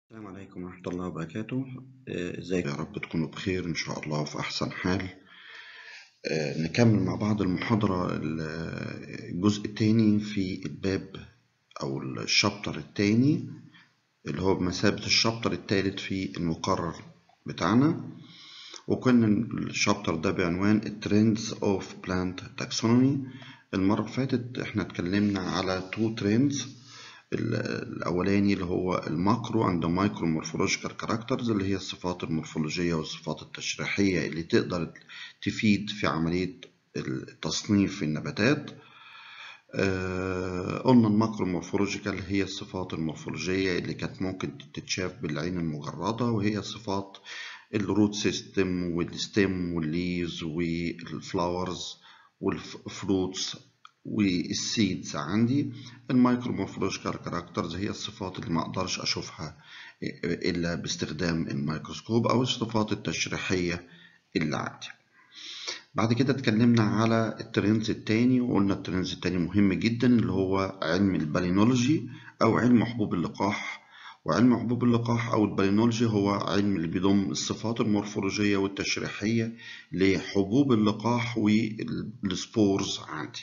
السلام عليكم ورحمة الله وبركاته آه، ازيك يا رب تكونوا بخير ان شاء الله وفي احسن حال آه، نكمل مع بعض المحاضرة ال- الجزء الثاني في الباب او الشابتر الثاني اللي هو بمثابة الشابتر الثالث في المقرر بتاعنا وكان الشابتر ده بعنوان Trends of Plant Taxonomy المرة اللي فاتت احنا اتكلمنا على two trends ال- الأولاني اللي هو الماكرو عند مايكرو مورفولوجيكال كاركترز اللي هي الصفات المورفولوجية والصفات التشريحية اللي تقدر تفيد في عملية التصنيف النباتات آه، قلنا الماكرو مورفولوجيكال هي الصفات المورفولوجية اللي كانت ممكن تتشاف بالعين المجردة وهي صفات الروت سيستم والستيم والليز والفلاورز والفروتس والسيدز عندي المايكرو مورفولوجيكال كاركترز هي الصفات اللي ما اقدرش اشوفها الا باستخدام الميكروسكوب او الصفات التشريحيه اللي عندي بعد كده اتكلمنا على الترندز التاني وقلنا الترندز التاني مهم جدا اللي هو علم البالينولوجي او علم حبوب اللقاح وعلم حبوب اللقاح او البالينولوجي هو علم اللي بيضم الصفات المورفولوجيه والتشريحيه لحبوب اللقاح والسبورز عندي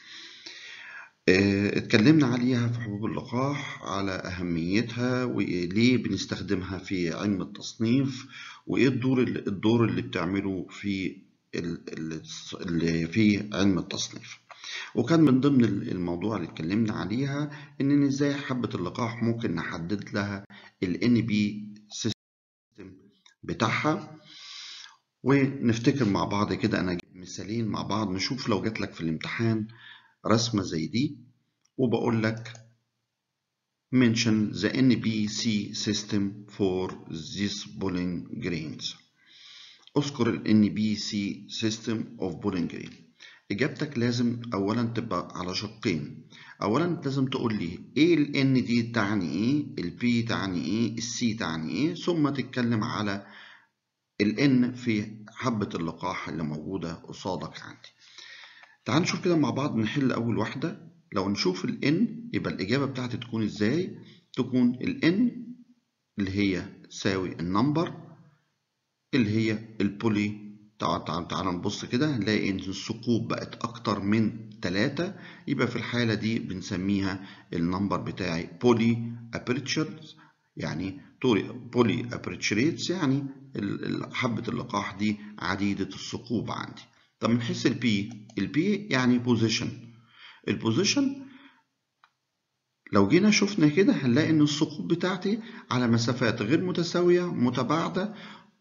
آه، اتكلمنا عليها في حبوب اللقاح على أهميتها وليه بنستخدمها في علم التصنيف وإيه الدور اللي الدور اللي بتعمله في ال- ال- اللي في علم التصنيف وكان من ضمن الموضوع اللي اتكلمنا عليها إن إزاي حبة اللقاح ممكن نحدد لها ال NB سيستم بتاعها ونفتكر مع بعض كده أنا جايب مثالين مع بعض نشوف لو جات لك في الامتحان رسمة زي دي وبقول لك mention the NBC system for these pollen grains اذكر ال NBC system of pollen grain إجابتك لازم أولا تبقى على شقين أولا لازم تقول لي إيه ال N دي تعني إيه ال P تعني إيه ال C تعني إيه ثم تتكلم على ال N في حبة اللقاح اللي موجودة قصادك عندي تعال نشوف كده مع بعض نحل أول واحدة لو نشوف ال N يبقى الإجابة بتاعتي تكون إزاي؟ تكون ال N اللي هي تساوي النمبر اللي هي البولي تعال تعال تعال نبص كده هنلاقي إن الثقوب بقت أكتر من تلاتة يبقى في الحالة دي بنسميها النمبر بتاعي بولي أبريتشرز يعني بولي أبريتشريتس يعني ال- ال- حبة اللقاح دي عديدة الثقوب عندي طب من حيث البي البي يعني بوزيشن البوزيشن لو جينا شفنا كده هنلاقي ان الثقوب بتاعتي على مسافات غير متساوية متباعدة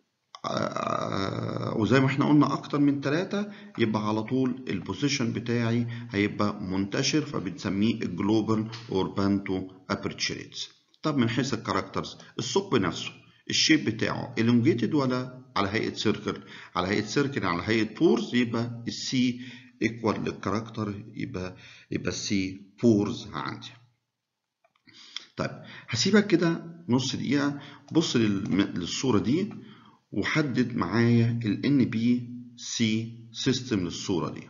آه، وزي ما احنا قلنا اكتر من ثلاثة يبقى على طول البوزيشن بتاعي هيبقى منتشر فبنسميه الجلوبال اوربانتو ابرتشريتس طب من حيث الكاركترز الثقب نفسه الشيب بتاعه elongated ولا على هيئة سيركل على هيئة سيركل على هيئة بورز يبقى السي ايكوال للكاركتر يبقى يبقى السي بورز عندي طيب هسيبك كده نص دقيقة بص للم- للصورة دي وحدد معايا ال NBC سيستم للصورة دي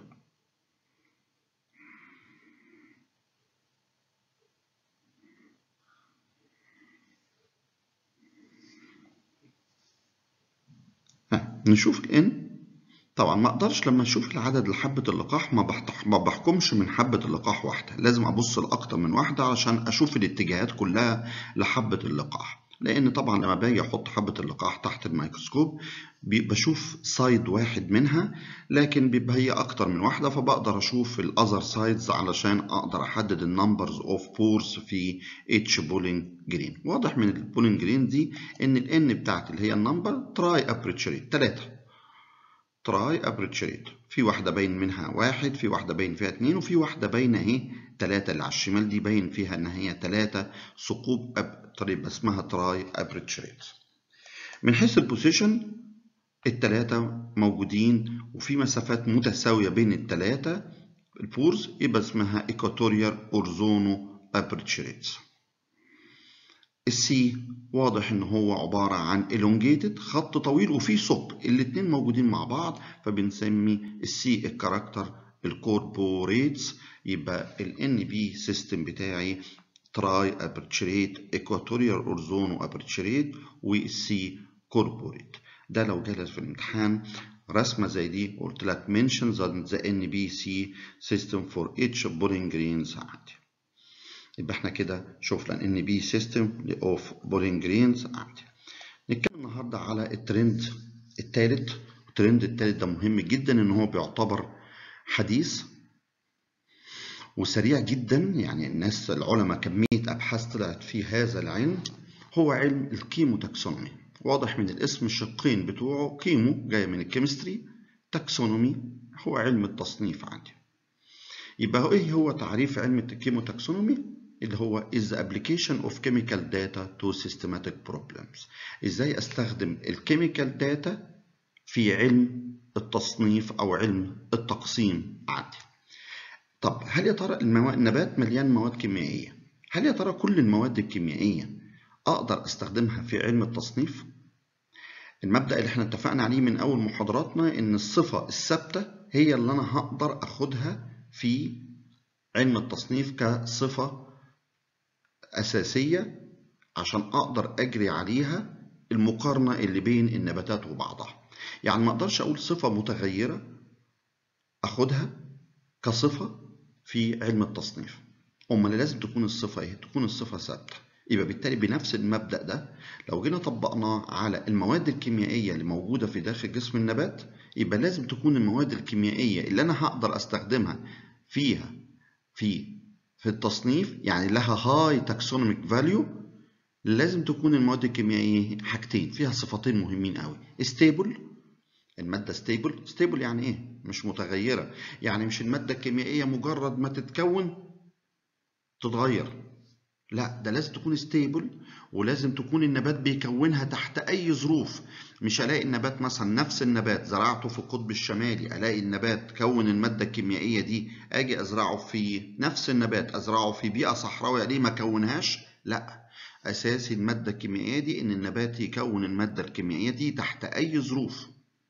ها نشوف ال N طبعا ما اقدرش لما اشوف العدد لحبة اللقاح ما بحت- ما بحكمش من حبة اللقاح واحدة لازم ابص لاكتر من واحدة علشان اشوف الاتجاهات كلها لحبة اللقاح لان طبعا لما باجي احط حبة اللقاح تحت الميكروسكوب بي- بشوف سايد واحد منها لكن بيبقى هي اكتر من واحدة فبقدر اشوف الاذر سايدز علشان اقدر احدد النمبرز اوف بورز في اتش بولينج جرين واضح من البولينج جرين دي ان الان بتاعتي اللي هي النمبر تراي ابريتشريت 3 تراي ابريتشريت في واحدة باين منها واحد في واحدة باين فيها اتنين وفي واحدة باينة اهي تلاتة اللي على الشمال دي باين فيها ان هي تلاتة ثقوب أب... طيب اسمها تراي ابريتشريت من حيث البوزيشن التلاتة موجودين وفي مسافات متساوية بين التلاتة البورز يبقى اسمها ايكواتوريال اورزونو ابريتشريتس السي واضح ان هو عبارة عن elongated خط طويل وفيه ثقب الاتنين موجودين مع بعض فبنسمي السي الكاركتر الكوربوريتس يبقى ال NB سيستم بتاعي تراي ابرتشريت ايكواتوريال اورزون وابرتشريت والسي كوربوريت ده لو جالس في الامتحان رسمه زي دي قلت لك mention the NBC system for each bowling greens عندي يبقى احنا كده شفنا ان بي سيستم اوف بولينج جرينز عندي نتكلم النهارده على الترند الثالث الترند الثالث ده مهم جدا ان هو بيعتبر حديث وسريع جدا يعني الناس العلماء كمية أبحاث طلعت في هذا العلم هو علم الكيمو تاكسونومي واضح من الاسم الشقين بتوعه كيمو جاية من الكيمستري تاكسونومي هو علم التصنيف عندي يبقى هو ايه هو تعريف علم الكيمو تاكسونومي اللي هو is the application of chemical data to systematic problems ازاي استخدم الكيميكال داتا في علم التصنيف او علم التقسيم عندي طب هل يا ترى المواد النبات مليان مواد كيميائيه هل يا ترى كل المواد الكيميائيه اقدر استخدمها في علم التصنيف المبدا اللي احنا اتفقنا عليه من اول محاضراتنا ان الصفه الثابته هي اللي انا هقدر اخدها في علم التصنيف كصفه اساسيه عشان اقدر اجري عليها المقارنه اللي بين النباتات وبعضها يعني ما اقدرش اقول صفه متغيره اخدها كصفه في علم التصنيف امال لازم تكون الصفه ايه تكون الصفه ثابته يبقى بالتالي بنفس المبدا ده لو جينا طبقناه على المواد الكيميائيه اللي موجوده في داخل جسم النبات يبقى لازم تكون المواد الكيميائيه اللي انا هقدر استخدمها فيها في في التصنيف يعني لها هاي تاكسونوميك فاليو لازم تكون المواد الكيميائيه حاجتين فيها صفتين مهمين قوي ستيبل المادة ستيبل ستيبل يعني ايه مش متغيرة يعني مش المادة الكيميائية مجرد ما تتكون تتغير لا ده لازم تكون ستيبل ولازم تكون النبات بيكونها تحت اي ظروف مش الاقي النبات مثلا نفس النبات زرعته في القطب الشمالي الاقي النبات كون المادة الكيميائية دي اجي ازرعه في نفس النبات ازرعه في بيئة صحراوية ليه ما كونهاش لا اساسي المادة الكيميائية دي ان النبات يكون المادة الكيميائية دي تحت اي ظروف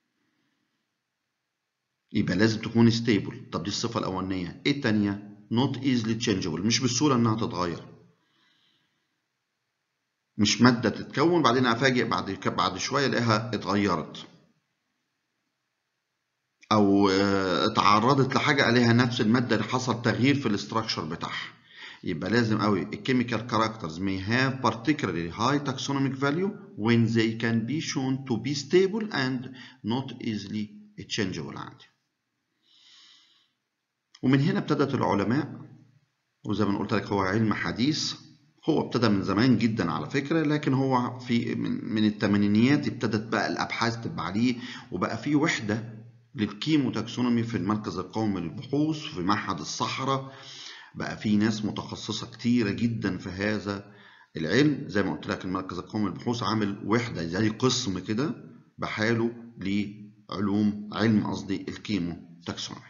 يبقى لازم تكون ستيبل طب دي الصفه الاولانيه ايه الثانيه not easily changeable مش بالسهوله انها تتغير مش ماده تتكون بعدين افاجئ بعد بعد شويه الاقيها اتغيرت او اتعرضت لحاجه عليها نفس الماده اللي حصل تغيير في الاستراكشر بتاعها يبقى لازم قوي الكيميكال كاركترز may have particularly high taxonomic value when they can be shown to be stable and not easily changeable عندي ومن هنا ابتدت العلماء وزي ما قلت لك هو علم حديث هو ابتدى من زمان جدا على فكرة لكن هو في من, من الثمانينيات ابتدت بقى الأبحاث تبقى عليه وبقى في وحدة للكيمو تاكسونومي في المركز القومي للبحوث في معهد الصحراء بقى في ناس متخصصة كتيرة جدا في هذا العلم زي ما قلت لك المركز القومي للبحوث عامل وحدة زي قسم كده بحاله لعلوم علم قصدي الكيمو تاكسونومي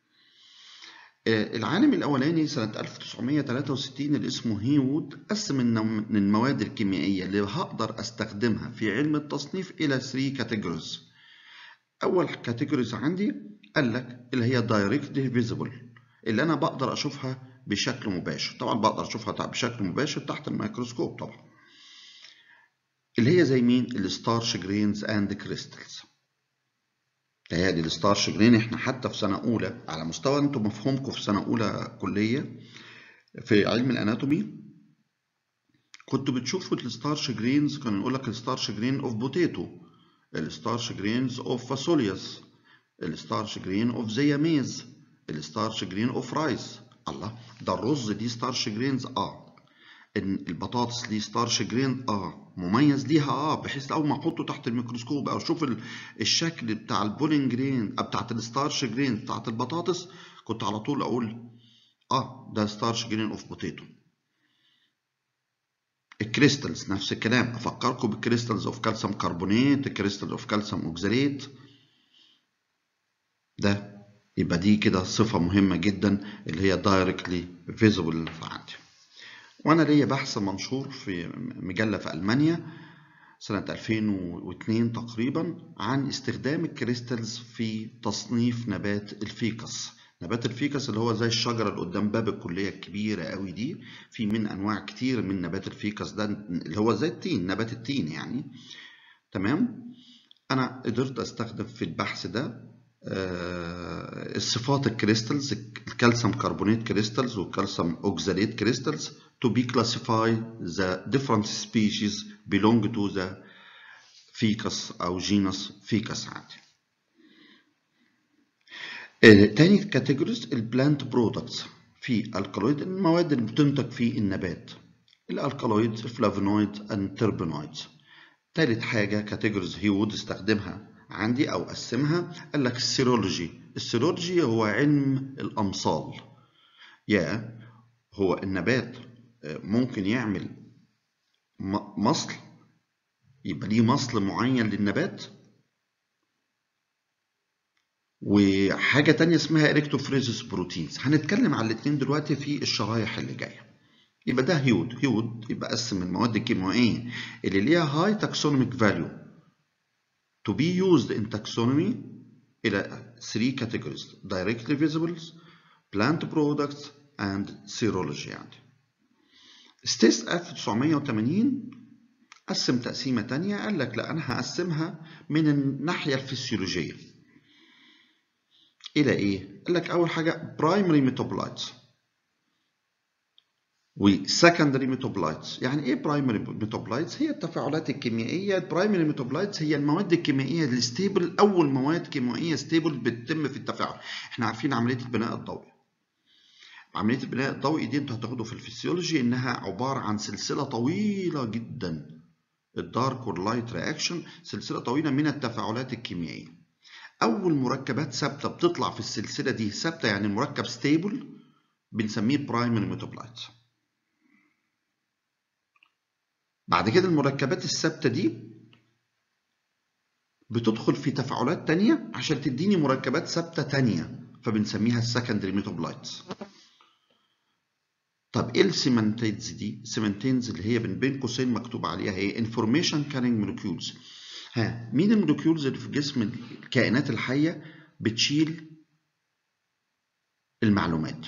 العالم الأولاني سنة 1963 اللي اسمه هيوود قسم المواد الكيميائية اللي هقدر أستخدمها في علم التصنيف إلى 3 كاتيجوريز أول كاتيجوريز عندي قال لك اللي هي دايركتلي فيزيبل اللي أنا بقدر أشوفها بشكل مباشر طبعا بقدر أشوفها بشكل مباشر تحت الميكروسكوب طبعا اللي هي زي مين الستارش جرينز اند كريستلز تهيألي الستارش جرين احنا حتى في سنة أولى على مستوى انتم مفهومكم في سنة أولى كلية في علم الأناتومي كنتوا بتشوفوا الستارش جرينز كانوا يقول لك الستارش جرين اوف بوتيتو الستارش جرينز اوف فاصولياس الستارش جرين اوف زياميز الستارش جرين اوف رايس الله ده الرز دي ستارش جرينز اه ان البطاطس دي ستارش جرين اه مميز ليها اه بحيث اول ما احطه تحت الميكروسكوب او اشوف الشكل بتاع البولينج جرين بتاعت الستارش جرين بتاعت البطاطس كنت على طول اقول اه ده ستارش جرين اوف بوتيتو الكريستالز نفس الكلام افكركم بالكريستالز اوف كالسيوم كربونات الكريستالز اوف كالسيوم اوكزاليت ده يبقى دي كده صفة مهمة جدا اللي هي دايركتلي فيزبل عندي وانا ليا بحث منشور في مجله في المانيا سنه 2002 تقريبا عن استخدام الكريستالز في تصنيف نبات الفيكس نبات الفيكس اللي هو زي الشجرة اللي قدام باب الكلية الكبيرة قوي دي في من أنواع كتير من نبات الفيكس ده اللي هو زي التين نبات التين يعني تمام أنا قدرت أستخدم في البحث ده آه الصفات الكريستالز الكالسيوم كربونات كريستالز والكالسيوم اوكزاليت كريستالز to be classified the different species belong to the ficus أو genus ficus عادي تاني كاتيجوريز البلانت برودكتس في الكالويد المواد اللي بتنتج في النبات الالكالويد الفلافونويد التربينويد تالت حاجة كاتيجوريز هيود استخدمها عندي أو قسمها قال لك السيرولوجي السيرولوجي هو علم الأمصال يا هو النبات ممكن يعمل مصل يبقى ليه مصل معين للنبات وحاجة تانية اسمها إريكتوفريزس بروتينز هنتكلم على الاتنين دلوقتي في الشرايح اللي جاية يبقى ده هيود هيود يبقى قسم المواد الكيميائية اللي ليها هاي تاكسونوميك فاليو to be used in taxonomy إلى 3 categories directly visibles plant products and serology يعني ستيس 1980 قسم تقسيمة تانية قال لك لا أنا هقسمها من الناحية الفسيولوجية إلى إيه؟ قال لك أول حاجة primary metabolites و secondary metabolites يعني إيه primary metabolites؟ هي التفاعلات الكيميائية primary metabolites هي المواد الكيميائية الستيبل أول مواد كيميائية ستيبل بتتم في التفاعل إحنا عارفين عملية البناء الضوئي عملية البناء الضوئي دي انتوا هتاخدوا في الفسيولوجي انها عبارة عن سلسلة طويلة جدا الدارك واللايت رياكشن سلسلة طويلة من التفاعلات الكيميائية أول مركبات ثابتة بتطلع في السلسلة دي ثابتة يعني مركب ستيبل بنسميه برايمري ميتابلايت بعد كده المركبات الثابتة دي بتدخل في تفاعلات تانية عشان تديني مركبات ثابتة تانية فبنسميها السكندري ميتابلايتس طب ايه السيمنتينز دي؟ السيمنتينز اللي هي بين بين قوسين مكتوب عليها هي انفورميشن كارينج مولكيولز. ها مين المولكيولز اللي في جسم الكائنات الحيه بتشيل المعلومات؟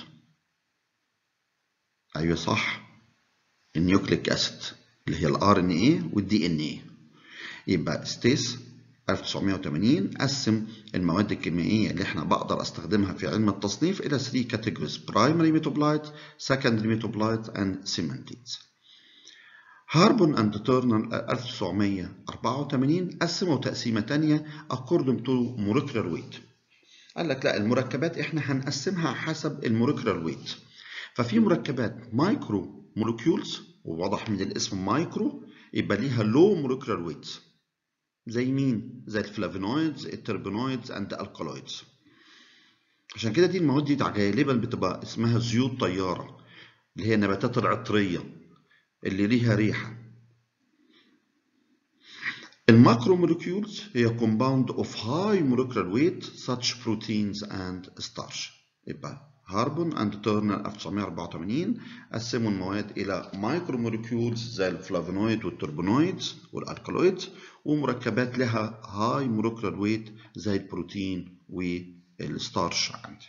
ايوه صح النيوكليك اسيد اللي هي الار ان اي والدي ان اي. يبقى ستيس 1980 قسم المواد الكيميائية اللي احنا بقدر استخدمها في علم التصنيف إلى 3 categories primary metabolite, secondary metabolite and cementines. هاربون اند تيرنر 1984 قسموا تقسيمة تانية according to molecular weight. قال لك لا المركبات احنا هنقسمها حسب المولكيولار ويت. ففي مركبات مايكرو مولكيولز وواضح من الاسم مايكرو يبقى ليها لو مولكيولار ويت. زي مين؟ زي الفلافونويدز، التربينويدز اند الكالويدز. عشان كده دي المواد دي غالبا بتبقى اسمها زيوت طيارة اللي هي النباتات العطرية اللي ليها ريحة. الماكرو مولكيولز هي compound of high molecular weight such proteins and starch. يبقى هاربون اند تيرنر 1984 قسموا المواد الى مايكرو مولكيولز زي الفلافونويد والتربونويدز والالكالويدز ومركبات لها هاي مولكيولار ويت زي البروتين والستارش عندي.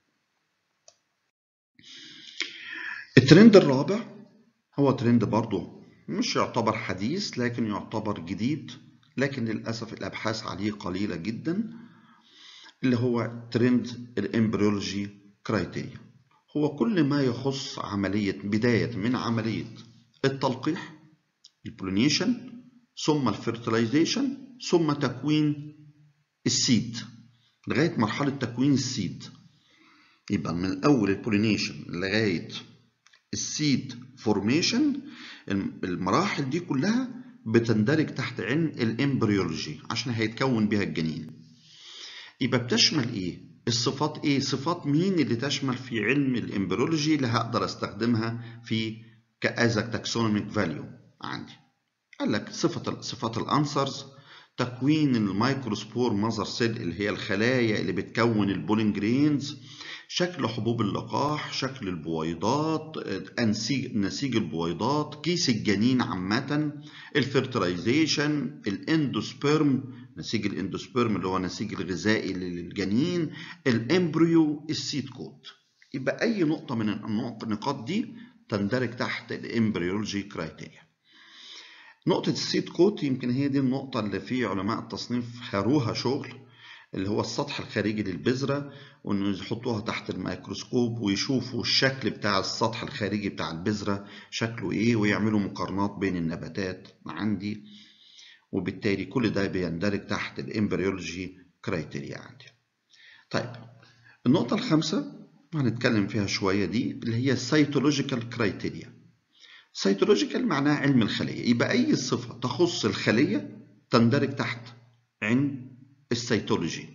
الترند الرابع هو ترند برضه مش يعتبر حديث لكن يعتبر جديد لكن للأسف الأبحاث عليه قليلة جدا اللي هو ترند الامبريولوجي كرايتيريا هو كل ما يخص عملية بداية من عملية التلقيح البولينيشن ثم الفيرتلايزيشن ثم تكوين السيد لغاية مرحلة تكوين السيد يبقى من أول البولينيشن لغاية السيد فورميشن المراحل دي كلها بتندرج تحت علم الامبريولوجي عشان هيتكون بها الجنين يبقى بتشمل ايه الصفات ايه صفات مين اللي تشمل في علم الامبريولوجي اللي هقدر استخدمها في كازا تاكسونوميك فاليو عندي قال لك صفة صفات الانسرز تكوين الميكروسبور ماذر سيل اللي هي الخلايا اللي بتكون البولين جرينز شكل حبوب اللقاح شكل البويضات أنسيج نسيج البويضات كيس الجنين عامة الفيرتلايزيشن الاندوسبيرم نسيج الاندوسبيرم اللي هو نسيج الغذائي للجنين الامبريو السيد كود يبقى أي نقطة من النقاط دي تندرج تحت الامبريولوجي كرايتيريا نقطة السيد كوت يمكن هي دي النقطة اللي في علماء التصنيف هاروها شغل اللي هو السطح الخارجي للبذرة وإنه يحطوها تحت الميكروسكوب ويشوفوا الشكل بتاع السطح الخارجي بتاع البذرة شكله إيه ويعملوا مقارنات بين النباتات عندي وبالتالي كل ده بيندرج تحت الامبريولوجي كرايتيريا عندي. طيب النقطة الخامسة هنتكلم فيها شوية دي اللي هي السيتولوجيكال كرايتيريا. سيتولوجيكال معناها علم الخلية يبقى أي صفة تخص الخلية تندرج تحت علم السيتولوجي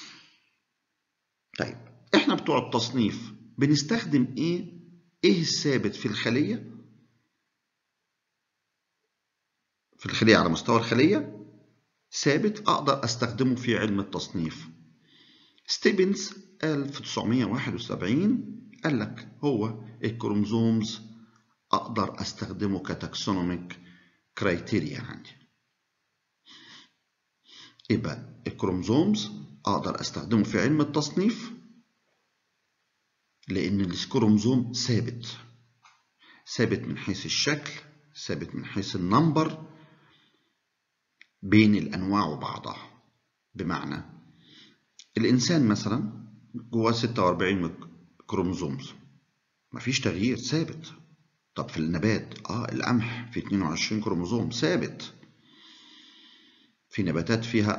طيب احنا بتوع التصنيف بنستخدم ايه ايه الثابت في الخلية في الخلية على مستوى الخلية ثابت اقدر استخدمه في علم التصنيف ستيفنز 1971 قال لك هو الكروموزومز اقدر استخدمه كتاكسونوميك كرايتيريا عندي يبقى الكروموزومز اقدر استخدمه في علم التصنيف لان الكروموزوم ثابت ثابت من حيث الشكل ثابت من حيث النمبر بين الانواع وبعضها بمعنى الانسان مثلا جواه 46 كروموزومز مفيش تغيير ثابت طب في النبات اه القمح في 22 كروموزوم ثابت في نباتات فيها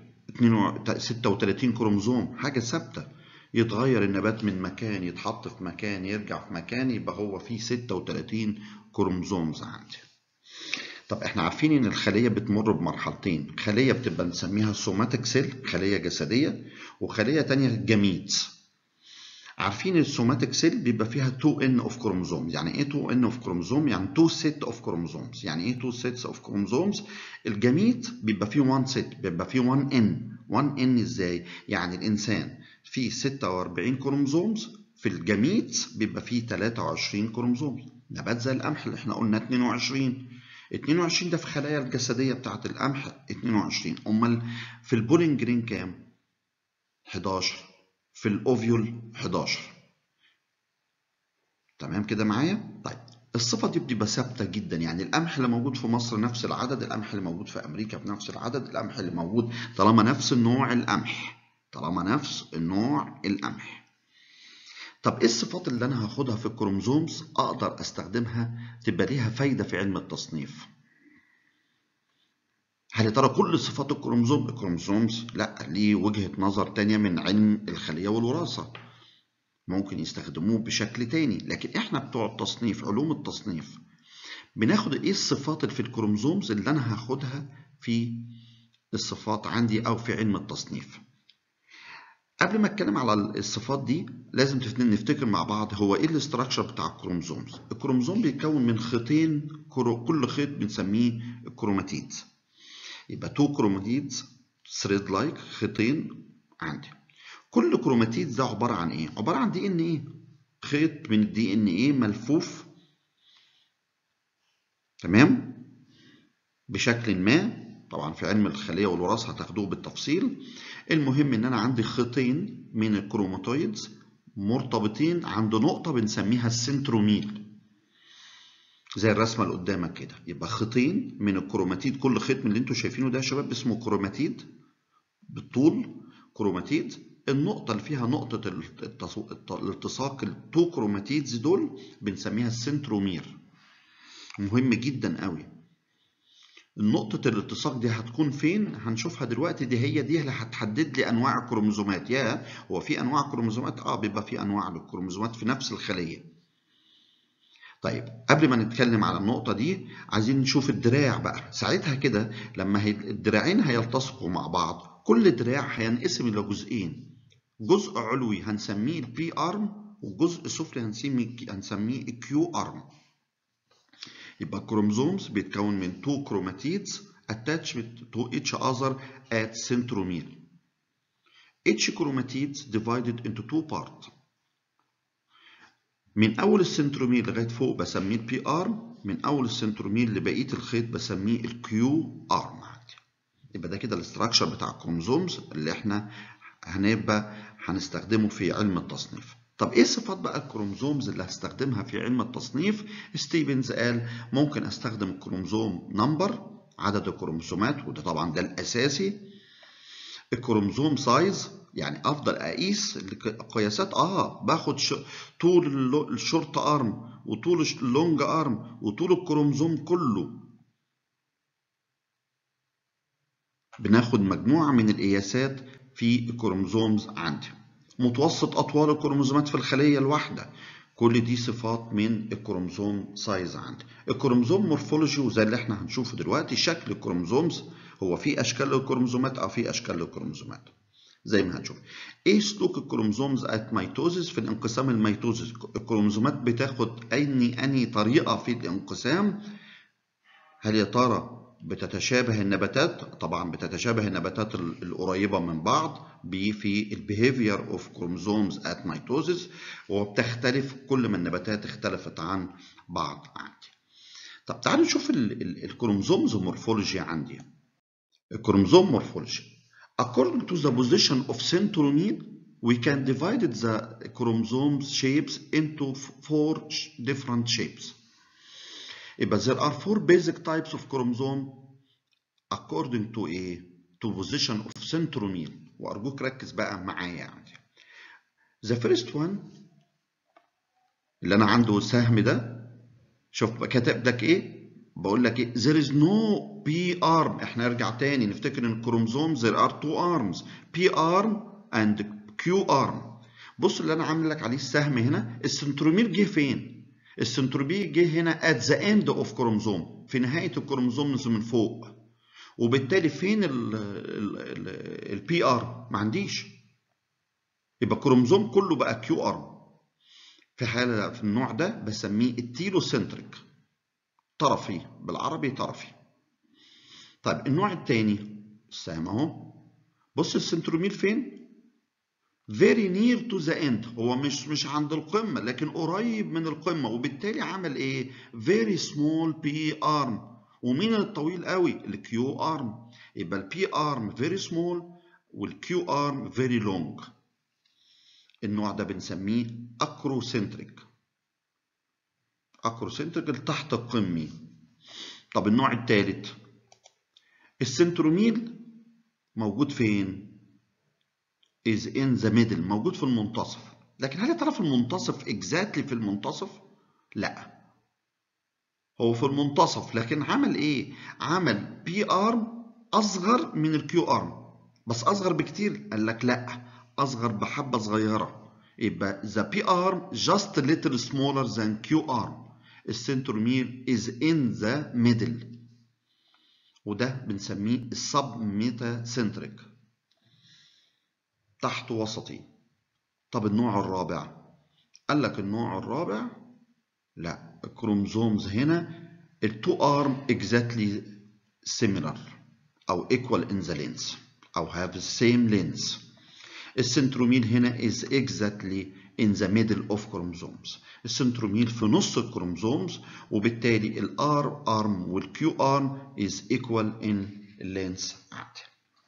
36 كروموزوم حاجه ثابته يتغير النبات من مكان يتحط في مكان يرجع في مكان يبقى هو فيه 36 كروموزومز عندي طب احنا عارفين ان الخليه بتمر بمرحلتين خليه بتبقى نسميها سوماتيك سيل خليه جسديه وخليه تانية جميتس عارفين السوماتيك سيل بيبقى فيها 2 ان اوف كروموزوم يعني ايه 2 ان اوف كروموزوم يعني 2 سيت اوف كروموزومز يعني ايه 2 سيتس اوف كروموزومز الجميت بيبقى فيه 1 سيت بيبقى فيه 1 ان 1 ان ازاي يعني الانسان فيه 46 كروموزومز في الجميت بيبقى فيه 23 كروموزومز نبات زي القمح اللي احنا قلنا 22 22 ده في خلايا الجسديه بتاعه القمح 22 امال في البولينج جرين كام 11 في الاوفيول 11 تمام كده معايا طيب الصفة دي بتبقى ثابتة جدا يعني القمح اللي موجود في مصر نفس العدد القمح اللي موجود في أمريكا بنفس العدد القمح اللي موجود طالما نفس النوع القمح طالما نفس النوع القمح طب ايه الصفات اللي انا هاخدها في الكروموزومز اقدر استخدمها تبقى ليها فايدة في علم التصنيف هل ترى كل صفات الكروموزوم الكروموزومز لا ليه وجهة نظر تانية من علم الخلية والوراثة ممكن يستخدموه بشكل تاني لكن احنا بتوع التصنيف علوم التصنيف بناخد ايه الصفات اللي في الكروموزومز اللي انا هاخدها في الصفات عندي او في علم التصنيف قبل ما اتكلم على الصفات دي لازم نفتكر مع بعض هو ايه الاستراكشر بتاع الكروموزومز الكروموزوم بيتكون من خيطين كل خيط بنسميه الكروماتيد يبقى تو كروماتيدز ثريد لايك خيطين عندي كل كروماتيد ده عباره عن ايه عباره عن دي ان ايه خيط من الدي ان ايه ملفوف تمام بشكل ما طبعا في علم الخليه والوراثه هتاخدوه بالتفصيل المهم ان انا عندي خيطين من الكروماتويدز مرتبطين عند نقطه بنسميها السنتروميل زي الرسمه اللي قدامك كده يبقى خيطين من الكروماتيد كل خيط من اللي انتوا شايفينه ده يا شباب اسمه كروماتيد بالطول كروماتيد النقطه اللي فيها نقطه الالتصاق التو كروماتيدز دول بنسميها السنترومير مهم جدا قوي النقطة الالتصاق دي هتكون فين؟ هنشوفها دلوقتي دي هي دي اللي هتحدد لي أنواع الكروموزومات، يا هو في أنواع كروموزومات؟ آه بيبقى في أنواع للكروموزومات في نفس الخلية. طيب قبل ما نتكلم على النقطة دي عايزين نشوف الدراع بقى، ساعتها كده لما هي الدراعين هيلتصقوا مع بعض، كل دراع هينقسم إلى جزئين. جزء علوي هنسميه البي أرم وجزء سفلي هنسميه هنسميه الكيو أرم. يبقى الكروموزومز بيتكون من two chromatids attached to each other at centromere. Each chromatids divided into two parts. من اول السنترومير لغايه فوق بسميه البي ارم من اول السنترومير لبقيه الخيط بسميه الكيو ارم يبقى ده كده الاستراكشر بتاع الكروموزومز اللي احنا هنبقى هنستخدمه في علم التصنيف طب ايه صفات بقى الكروموزومز اللي هستخدمها في علم التصنيف ستيفنز قال ممكن استخدم الكروموزوم نمبر عدد الكروموسومات وده طبعا ده الاساسي الكروموزوم سايز يعني افضل اقيس القياسات اه باخد ش... طول الشورت ارم وطول اللونج ارم وطول الكروموزوم كله بناخد مجموعه من القياسات في الكروموزومز عندي متوسط اطوال الكروموزومات في الخليه الواحده كل دي صفات من الكروموزوم سايز عندي الكروموزوم مورفولوجي وزي اللي احنا هنشوفه دلوقتي شكل الكروموزومز هو في اشكال للكروموزومات او في اشكال للكروموزومات زي ما هنشوف ايه سلوك الكروموزومز ات ميتوزيس في الانقسام الميتوزيس الكروموزومات بتاخد اني اني طريقه في الانقسام هل يا ترى بتتشابه النباتات طبعا بتتشابه النباتات القريبه من بعض في البيهيفير اوف كروموزومز ات ميتوزيس وبتختلف كل ما النباتات اختلفت عن بعض عندي طب تعالوا نشوف الكروموزومز مورفولوجي عندي الكروموزوم مورفولوجي according to the position of centromere we can divide the chromosomes shapes into four different shapes يبقى there are four basic types of chromosome according to a to position of centromere وارجوك ركز بقى معايا يعني the first one اللي انا عنده السهم ده شوف كاتب لك ايه بقول لك ايه there is no p arm احنا نرجع تاني نفتكر ان الكروموزوم there are two arms p arm and q arm بص اللي انا عامل لك عليه السهم هنا السنترومير جه فين السنترومير جه هنا at the end of chromosome في نهايه الكروموزوم من فوق وبالتالي فين البي ار ما عنديش يبقى الكروموزوم كله بقى كيو ار في حاله في النوع ده بسميه التيلوسنتريك طرفي بالعربي طرفي طيب النوع الثاني السهم اهو بص السنترومير فين very near to the end هو مش مش عند القمه لكن قريب من القمه وبالتالي عمل ايه very small p arm ومين الطويل قوي الكيو ارم يبقى البي ارم فيري سمول والكيو ارم فيري لونج النوع ده بنسميه اكروسنتريك اكروسنتريك تحت القمي طب النوع الثالث السنتروميل موجود فين is in the middle موجود في المنتصف لكن هل ترى في المنتصف exactly في المنتصف لا هو في المنتصف لكن عمل ايه عمل بي ارم اصغر من الكيو ارم بس اصغر بكتير قال لك لا اصغر بحبه صغيره يبقى the p arm just a little smaller than q arm السنترومير is in the middle وده بنسميه السب ميتاسنتريك تحت وسطي طب النوع الرابع قال لك النوع الرابع لا الكروموزومز هنا التو ارم exactly similar او equal in the length او have the same length السنترومير هنا is exactly in the middle of chromosomes السنترومير في نص الكروموزومز وبالتالي الار ارم والكيو ارم is equal in length عادي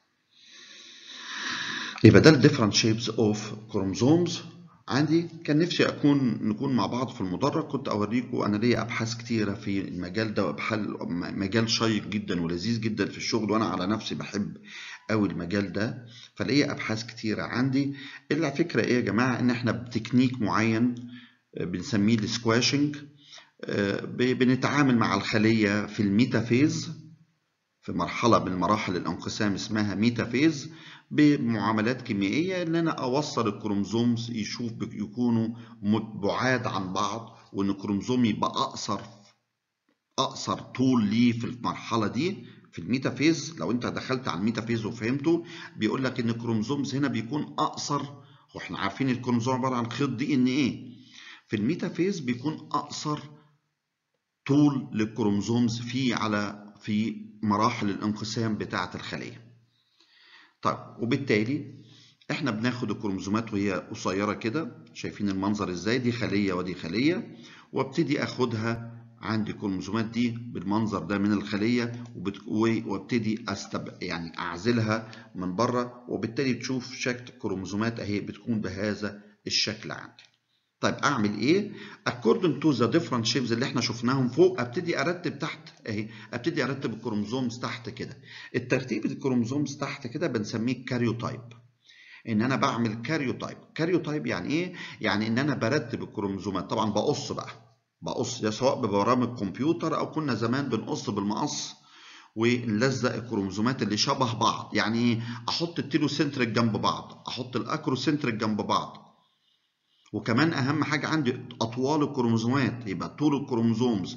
يبقى ده الديفرنت شيبس اوف كروموزومز عندي كان نفسي اكون نكون مع بعض في المدرج كنت اوريكم انا ليا ابحاث كتيره في المجال ده بحل مجال شيق جدا ولذيذ جدا في الشغل وانا على نفسي بحب قوي المجال ده فليا ابحاث كتيره عندي الا فكره ايه يا جماعه ان احنا بتكنيك معين بنسميه السكواشنج بنتعامل مع الخليه في الميتافيز في مرحله من مراحل الانقسام اسمها ميتافيز بمعاملات كيميائيه ان انا اوصل الكروموزومز يشوف يكونوا بعاد عن بعض وان الكروموزوم يبقى اقصر اقصر طول ليه في المرحله دي في الميتافيز لو انت دخلت على الميتافيز وفهمته بيقول لك ان الكروموزومز هنا بيكون اقصر واحنا عارفين الكروموزوم عباره عن خيط دي ان ايه في الميتافيز بيكون اقصر طول للكروموزومز في على في مراحل الانقسام بتاعه الخليه طيب وبالتالي احنا بناخد الكروموزومات وهي قصيره كده شايفين المنظر ازاي دي خليه ودي خليه وابتدي اخدها عندي الكروموزومات دي بالمنظر ده من الخليه وبت... وابتدي استب... يعني اعزلها من بره وبالتالي تشوف شكل الكروموزومات اهي بتكون بهذا الشكل عندي طيب اعمل ايه according to the different shapes اللي احنا شفناهم فوق ابتدي ارتب تحت اهي ابتدي ارتب الكروموزومز تحت كده الترتيب الكروموزومز تحت كده بنسميه كاريوتايب ان انا بعمل كاريوتايب كاريوتايب يعني ايه يعني ان انا برتب الكروموزومات طبعا بقص بقى بقص ده سواء ببرامج كمبيوتر او كنا زمان بنقص بالمقص ونلزق الكروموزومات اللي شبه بعض يعني احط التيلوسنتريك جنب بعض احط الاكروسنتريك جنب بعض وكمان اهم حاجه عندي اطوال الكروموزومات يبقى طول الكروموزومز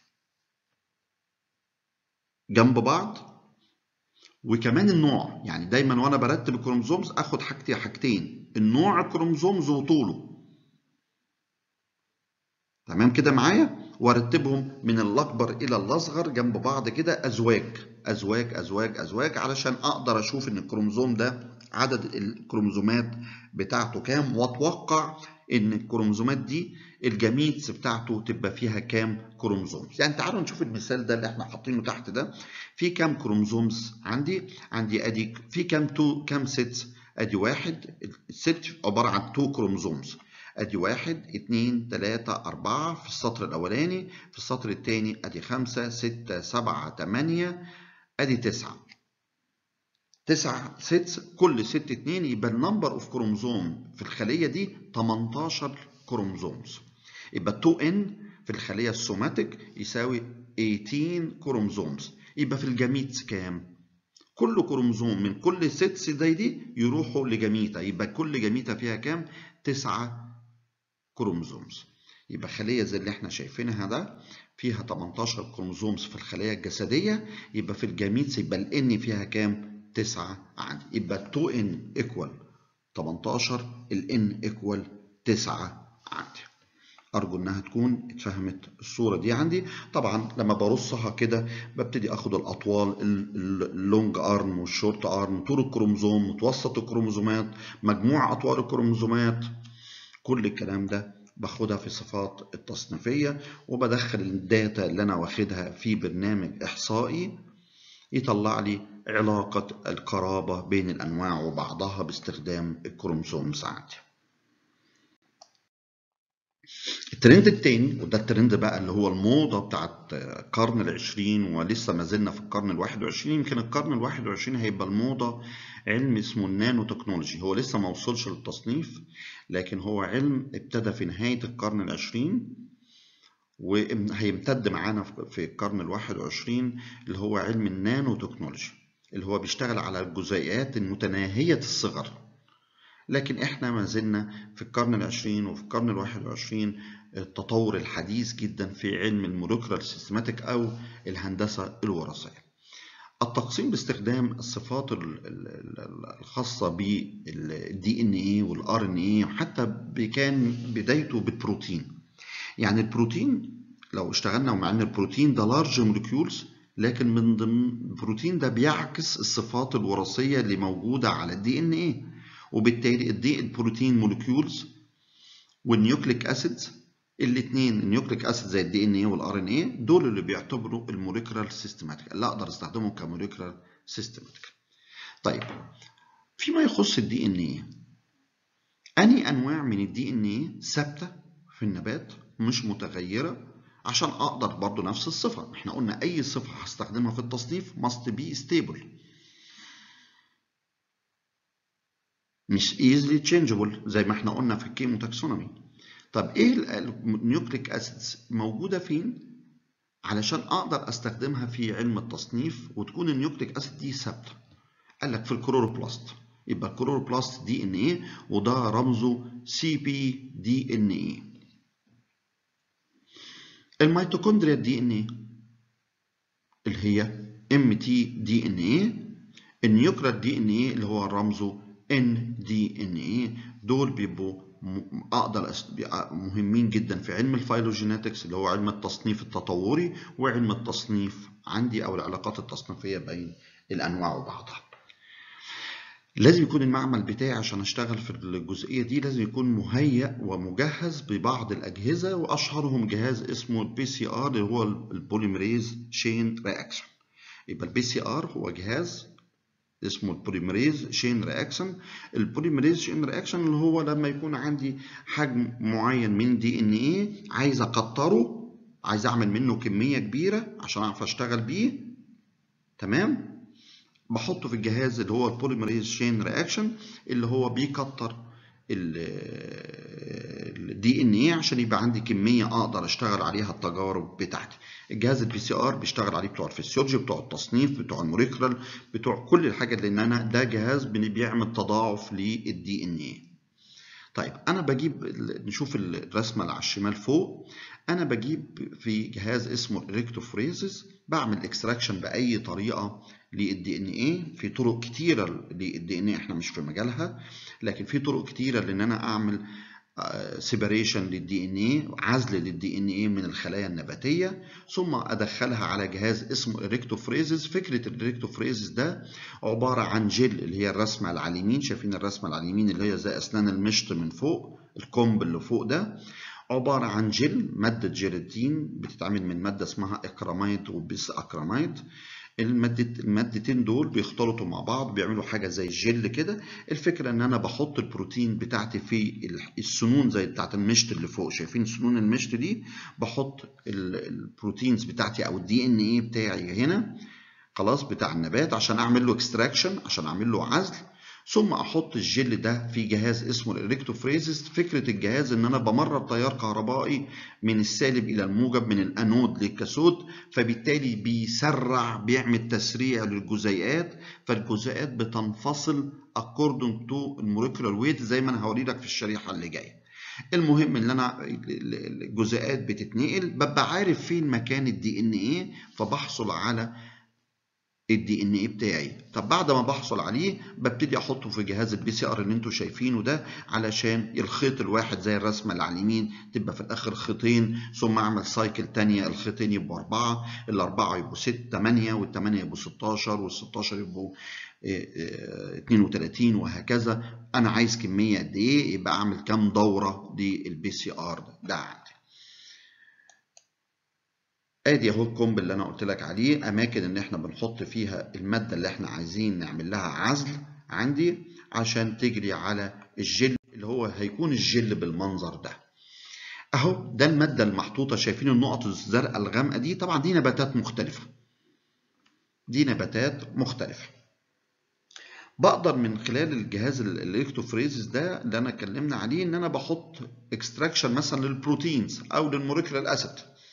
جنب بعض وكمان النوع يعني دايما وانا برتب الكروموزومز اخد حاجتي حاجتين النوع الكروموزومز وطوله تمام كده معايا وارتبهم من الاكبر الى الاصغر جنب بعض كده ازواج ازواج ازواج ازواج علشان اقدر اشوف ان الكروموزوم ده عدد الكروموزومات بتاعته كام واتوقع ان الكروموزومات دي الجميتس بتاعته تبقى فيها كام كروموزومز يعني تعالوا نشوف المثال ده اللي احنا حاطينه تحت ده في كام كروموزومز عندي عندي ادي في كام تو كام سيتس ادي واحد الست عباره عن تو كروموزومز ادي واحد اتنين تلاتة اربعة في السطر الاولاني في السطر التاني ادي خمسة ستة سبعة تمانية ادي تسعة تسعة ست كل ست اتنين يبقى النمبر اوف كروموزوم في الخلية دي 18 كروموزومز يبقى 2 ان في الخلية السوماتيك يساوي 18 كروموزومز يبقى في الجميتس كام؟ كل كروموزوم من كل ست زي دي يروحوا لجميتة يبقى كل جميتة فيها كام؟ تسعة كروموزومز يبقى خلية زي اللي احنا شايفينها ده فيها 18 كروموزومز في الخلية الجسدية يبقى في الجميتس يبقى ال N فيها كام؟ 9 عندي يبقى 2 n equal 18 ال n equal 9 عندي ارجو انها تكون اتفهمت الصوره دي عندي طبعا لما برصها كده ببتدي اخد الاطوال اللونج ارم والشورت ارم طول الكروموزوم متوسط الكروموزومات مجموع اطوال الكروموزومات كل الكلام ده باخدها في صفات التصنيفيه وبدخل الداتا اللي انا واخدها في برنامج احصائي يطلع لي علاقة القرابة بين الأنواع وبعضها باستخدام الكروموسومز عندي. الترند التاني وده الترند بقى اللي هو الموضة بتاعت القرن العشرين ولسه ما زلنا في القرن الواحد وعشرين يمكن القرن الواحد وعشرين هيبقى الموضة علم اسمه النانو تكنولوجي هو لسه ما وصلش للتصنيف لكن هو علم ابتدى في نهاية القرن العشرين وهيمتد معانا في القرن الواحد وعشرين اللي هو علم النانو تكنولوجي اللي هو بيشتغل على الجزيئات المتناهية الصغر لكن احنا ما زلنا في القرن العشرين وفي القرن الواحد وعشرين التطور الحديث جدا في علم المولكولار سيستماتيك او الهندسة الوراثية التقسيم باستخدام الصفات الخاصة بالدي ان ايه والار ان ايه حتى كان بدايته بالبروتين يعني البروتين لو اشتغلنا مع ان البروتين ده لارج مولكيولز لكن من ضمن البروتين ده بيعكس الصفات الوراثيه اللي موجوده على الدي ان ايه وبالتالي الدي البروتين مولكيولز والنيوكليك اسيدز الاثنين النيوكليك اسيد زي الدي ان ايه والار ان ايه دول اللي بيعتبروا الموليكولار سيستماتيك اللي اقدر استخدمهم كموليكولار سيستماتيك طيب فيما يخص الدي ان ايه اني انواع من الدي ان ايه ثابته في النبات مش متغيرة عشان أقدر برضو نفس الصفة احنا قلنا أي صفة هستخدمها في التصنيف must be stable مش easily changeable زي ما احنا قلنا في الكيمو تاكسونومي طب ايه النيوكليك اسيدز موجودة فين علشان اقدر استخدمها في علم التصنيف وتكون النيوكليك اسيد دي ثابتة قال لك في الكلوروبلاست يبقى الكلوروبلاست دي ان ايه وده رمزه سي بي دي ان ايه الميتوكوندريا دي ان ايه اللي هي ام تي دي ان ايه النيوكلير دي ان ايه اللي هو رمزه ان دي ان ايه دول بيبقوا اقدر مهمين جدا في علم الفايلوجينetics اللي هو علم التصنيف التطوري وعلم التصنيف عندي او العلاقات التصنيفيه بين الانواع وبعضها لازم يكون المعمل بتاعي عشان اشتغل في الجزئيه دي لازم يكون مهيأ ومجهز ببعض الاجهزه واشهرهم جهاز اسمه البي سي ار اللي هو البوليمريز شين رياكشن يبقى البي سي ار هو جهاز اسمه البوليمريز شين رياكشن البوليمريز شين رياكشن اللي هو لما يكون عندي حجم معين من دي ان ايه عايز اكتره عايز اعمل منه كميه كبيره عشان اعرف اشتغل بيه تمام بحطه في الجهاز اللي هو البوليمريز شين رياكشن اللي هو بيكتر الدي ان ايه عشان يبقى عندي كميه اقدر اشتغل عليها التجارب بتاعتي الجهاز البي سي ار بيشتغل عليه بتوع الفسيولوجي بتوع التصنيف بتوع الموليكولر بتوع كل الحاجات لان انا ده جهاز بيعمل تضاعف للدي ان ايه طيب انا بجيب نشوف الرسمه اللي على الشمال فوق انا بجيب في جهاز اسمه الريكتوفريزز بعمل اكستراكشن باي طريقه للدي ان ايه في طرق كتيره للدي ان ايه احنا مش في مجالها لكن في طرق كتيره لان انا اعمل سيبريشن للدي ان ايه عزل للدي ان ايه من الخلايا النباتيه ثم ادخلها على جهاز اسمه الريكتوفريزز فكره الريكتوفريزز ده عباره عن جل اللي هي الرسمه اللي على اليمين شايفين الرسمه اللي على اليمين اللي هي زي اسنان المشط من فوق الكومب اللي فوق ده عبارة عن جل مادة جيلاتين بتتعمل من مادة اسمها اكراميد وبيس اكراميد المادة المادتين دول بيختلطوا مع بعض بيعملوا حاجة زي الجل كده الفكرة ان انا بحط البروتين بتاعتي في السنون زي بتاعت المشط اللي فوق شايفين سنون المشط دي بحط البروتينز بتاعتي او الدي ان ايه بتاعي هنا خلاص بتاع النبات عشان اعمل له اكستراكشن عشان اعمل له عزل ثم احط الجل ده في جهاز اسمه الالكتروفريزز فكره الجهاز ان انا بمرر تيار كهربائي من السالب الى الموجب من الانود للكاثود فبالتالي بيسرع بيعمل تسريع للجزيئات فالجزيئات بتنفصل according to الموليكولار ويت زي ما انا هوري لك في الشريحه اللي جايه المهم ان انا الجزيئات بتتنقل ببقى عارف فين مكان الدي ان ايه فبحصل على الدي ان ايه بتاعي طب بعد ما بحصل عليه ببتدي احطه في جهاز البي سي ار اللي انتوا شايفينه ده علشان الخيط الواحد زي الرسمه اللي على اليمين تبقى في الاخر خيطين ثم اعمل سايكل تانية الخيطين يبقوا اربعه الاربعه يبقوا 6 8 والثمانيه يبقوا 16 وال 16 يبقوا 32 وهكذا انا عايز كميه قد ايه يبقى اعمل كام دوره للبي سي ار ده, ده عندي ادي اهو الكومب اللي انا قلت لك عليه اماكن ان احنا بنحط فيها الماده اللي احنا عايزين نعمل لها عزل عندي عشان تجري على الجل اللي هو هيكون الجل بالمنظر ده اهو ده الماده المحطوطه شايفين النقط الزرقاء الغامقه دي طبعا دي نباتات مختلفه دي نباتات مختلفه بقدر من خلال الجهاز الالكتروفريزز ده اللي انا اتكلمنا عليه ان انا بحط اكستراكشن مثلا للبروتينز او للموليكولار اسيد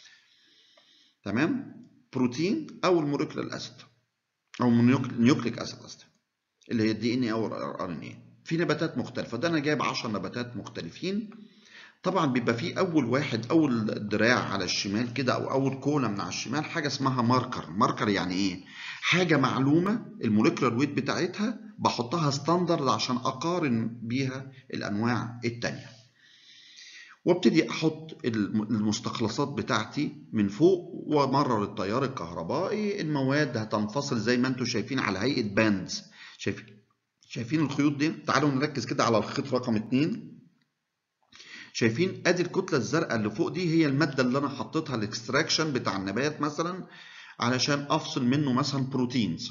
تمام بروتين او الموليكولار اسيد او نيوكليك اسيد قصدي اللي هي الدي ان اي او الار ان اي في نباتات مختلفه ده انا جايب 10 نباتات مختلفين طبعا بيبقى في اول واحد اول دراع على الشمال كده او اول كولا من على الشمال حاجه اسمها ماركر ماركر يعني ايه حاجه معلومه الموليكولار ويت بتاعتها بحطها ستاندرد عشان اقارن بيها الانواع التانيه وابتدي احط المستخلصات بتاعتي من فوق وامرر التيار الكهربائي المواد هتنفصل زي ما انتم شايفين على هيئه باندز شايفين شايفين الخيوط دي تعالوا نركز كده على الخيط رقم 2 شايفين ادي الكتله الزرقاء اللي فوق دي هي الماده اللي انا حطيتها الاكستراكشن بتاع النبات مثلا علشان افصل منه مثلا بروتينز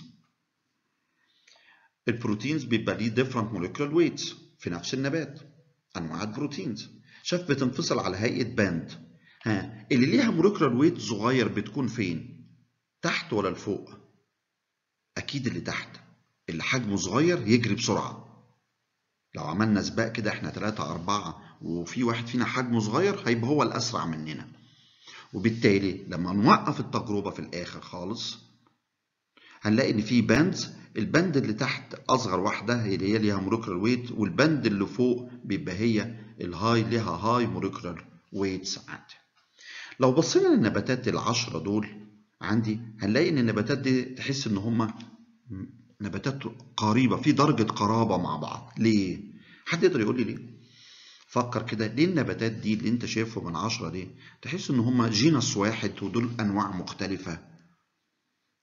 البروتينز بيبقى ليه different molecular weights في نفس النبات انواع البروتينز شاف بتنفصل على هيئه باند ها اللي ليها موليكولار ويت صغير بتكون فين تحت ولا لفوق اكيد اللي تحت اللي حجمه صغير يجري بسرعه لو عملنا سباق كده احنا 3 4 وفي واحد فينا حجمه صغير هيبقى هو الاسرع مننا وبالتالي لما نوقف التجربه في الاخر خالص هنلاقي ان في باندز البند اللي تحت اصغر واحده هي اللي هي ليها موليكولار ويت والبند اللي فوق بيبقى هي الهاي ليها هاي موليكولار ويتس عندي لو بصينا للنباتات العشرة دول عندي هنلاقي ان النباتات دي تحس ان هما نباتات قريبة في درجة قرابة مع بعض ليه؟ حد يقدر يقول لي ليه؟ فكر كده ليه النباتات دي اللي انت شايفه من عشرة دي تحس ان هما جينس واحد ودول انواع مختلفة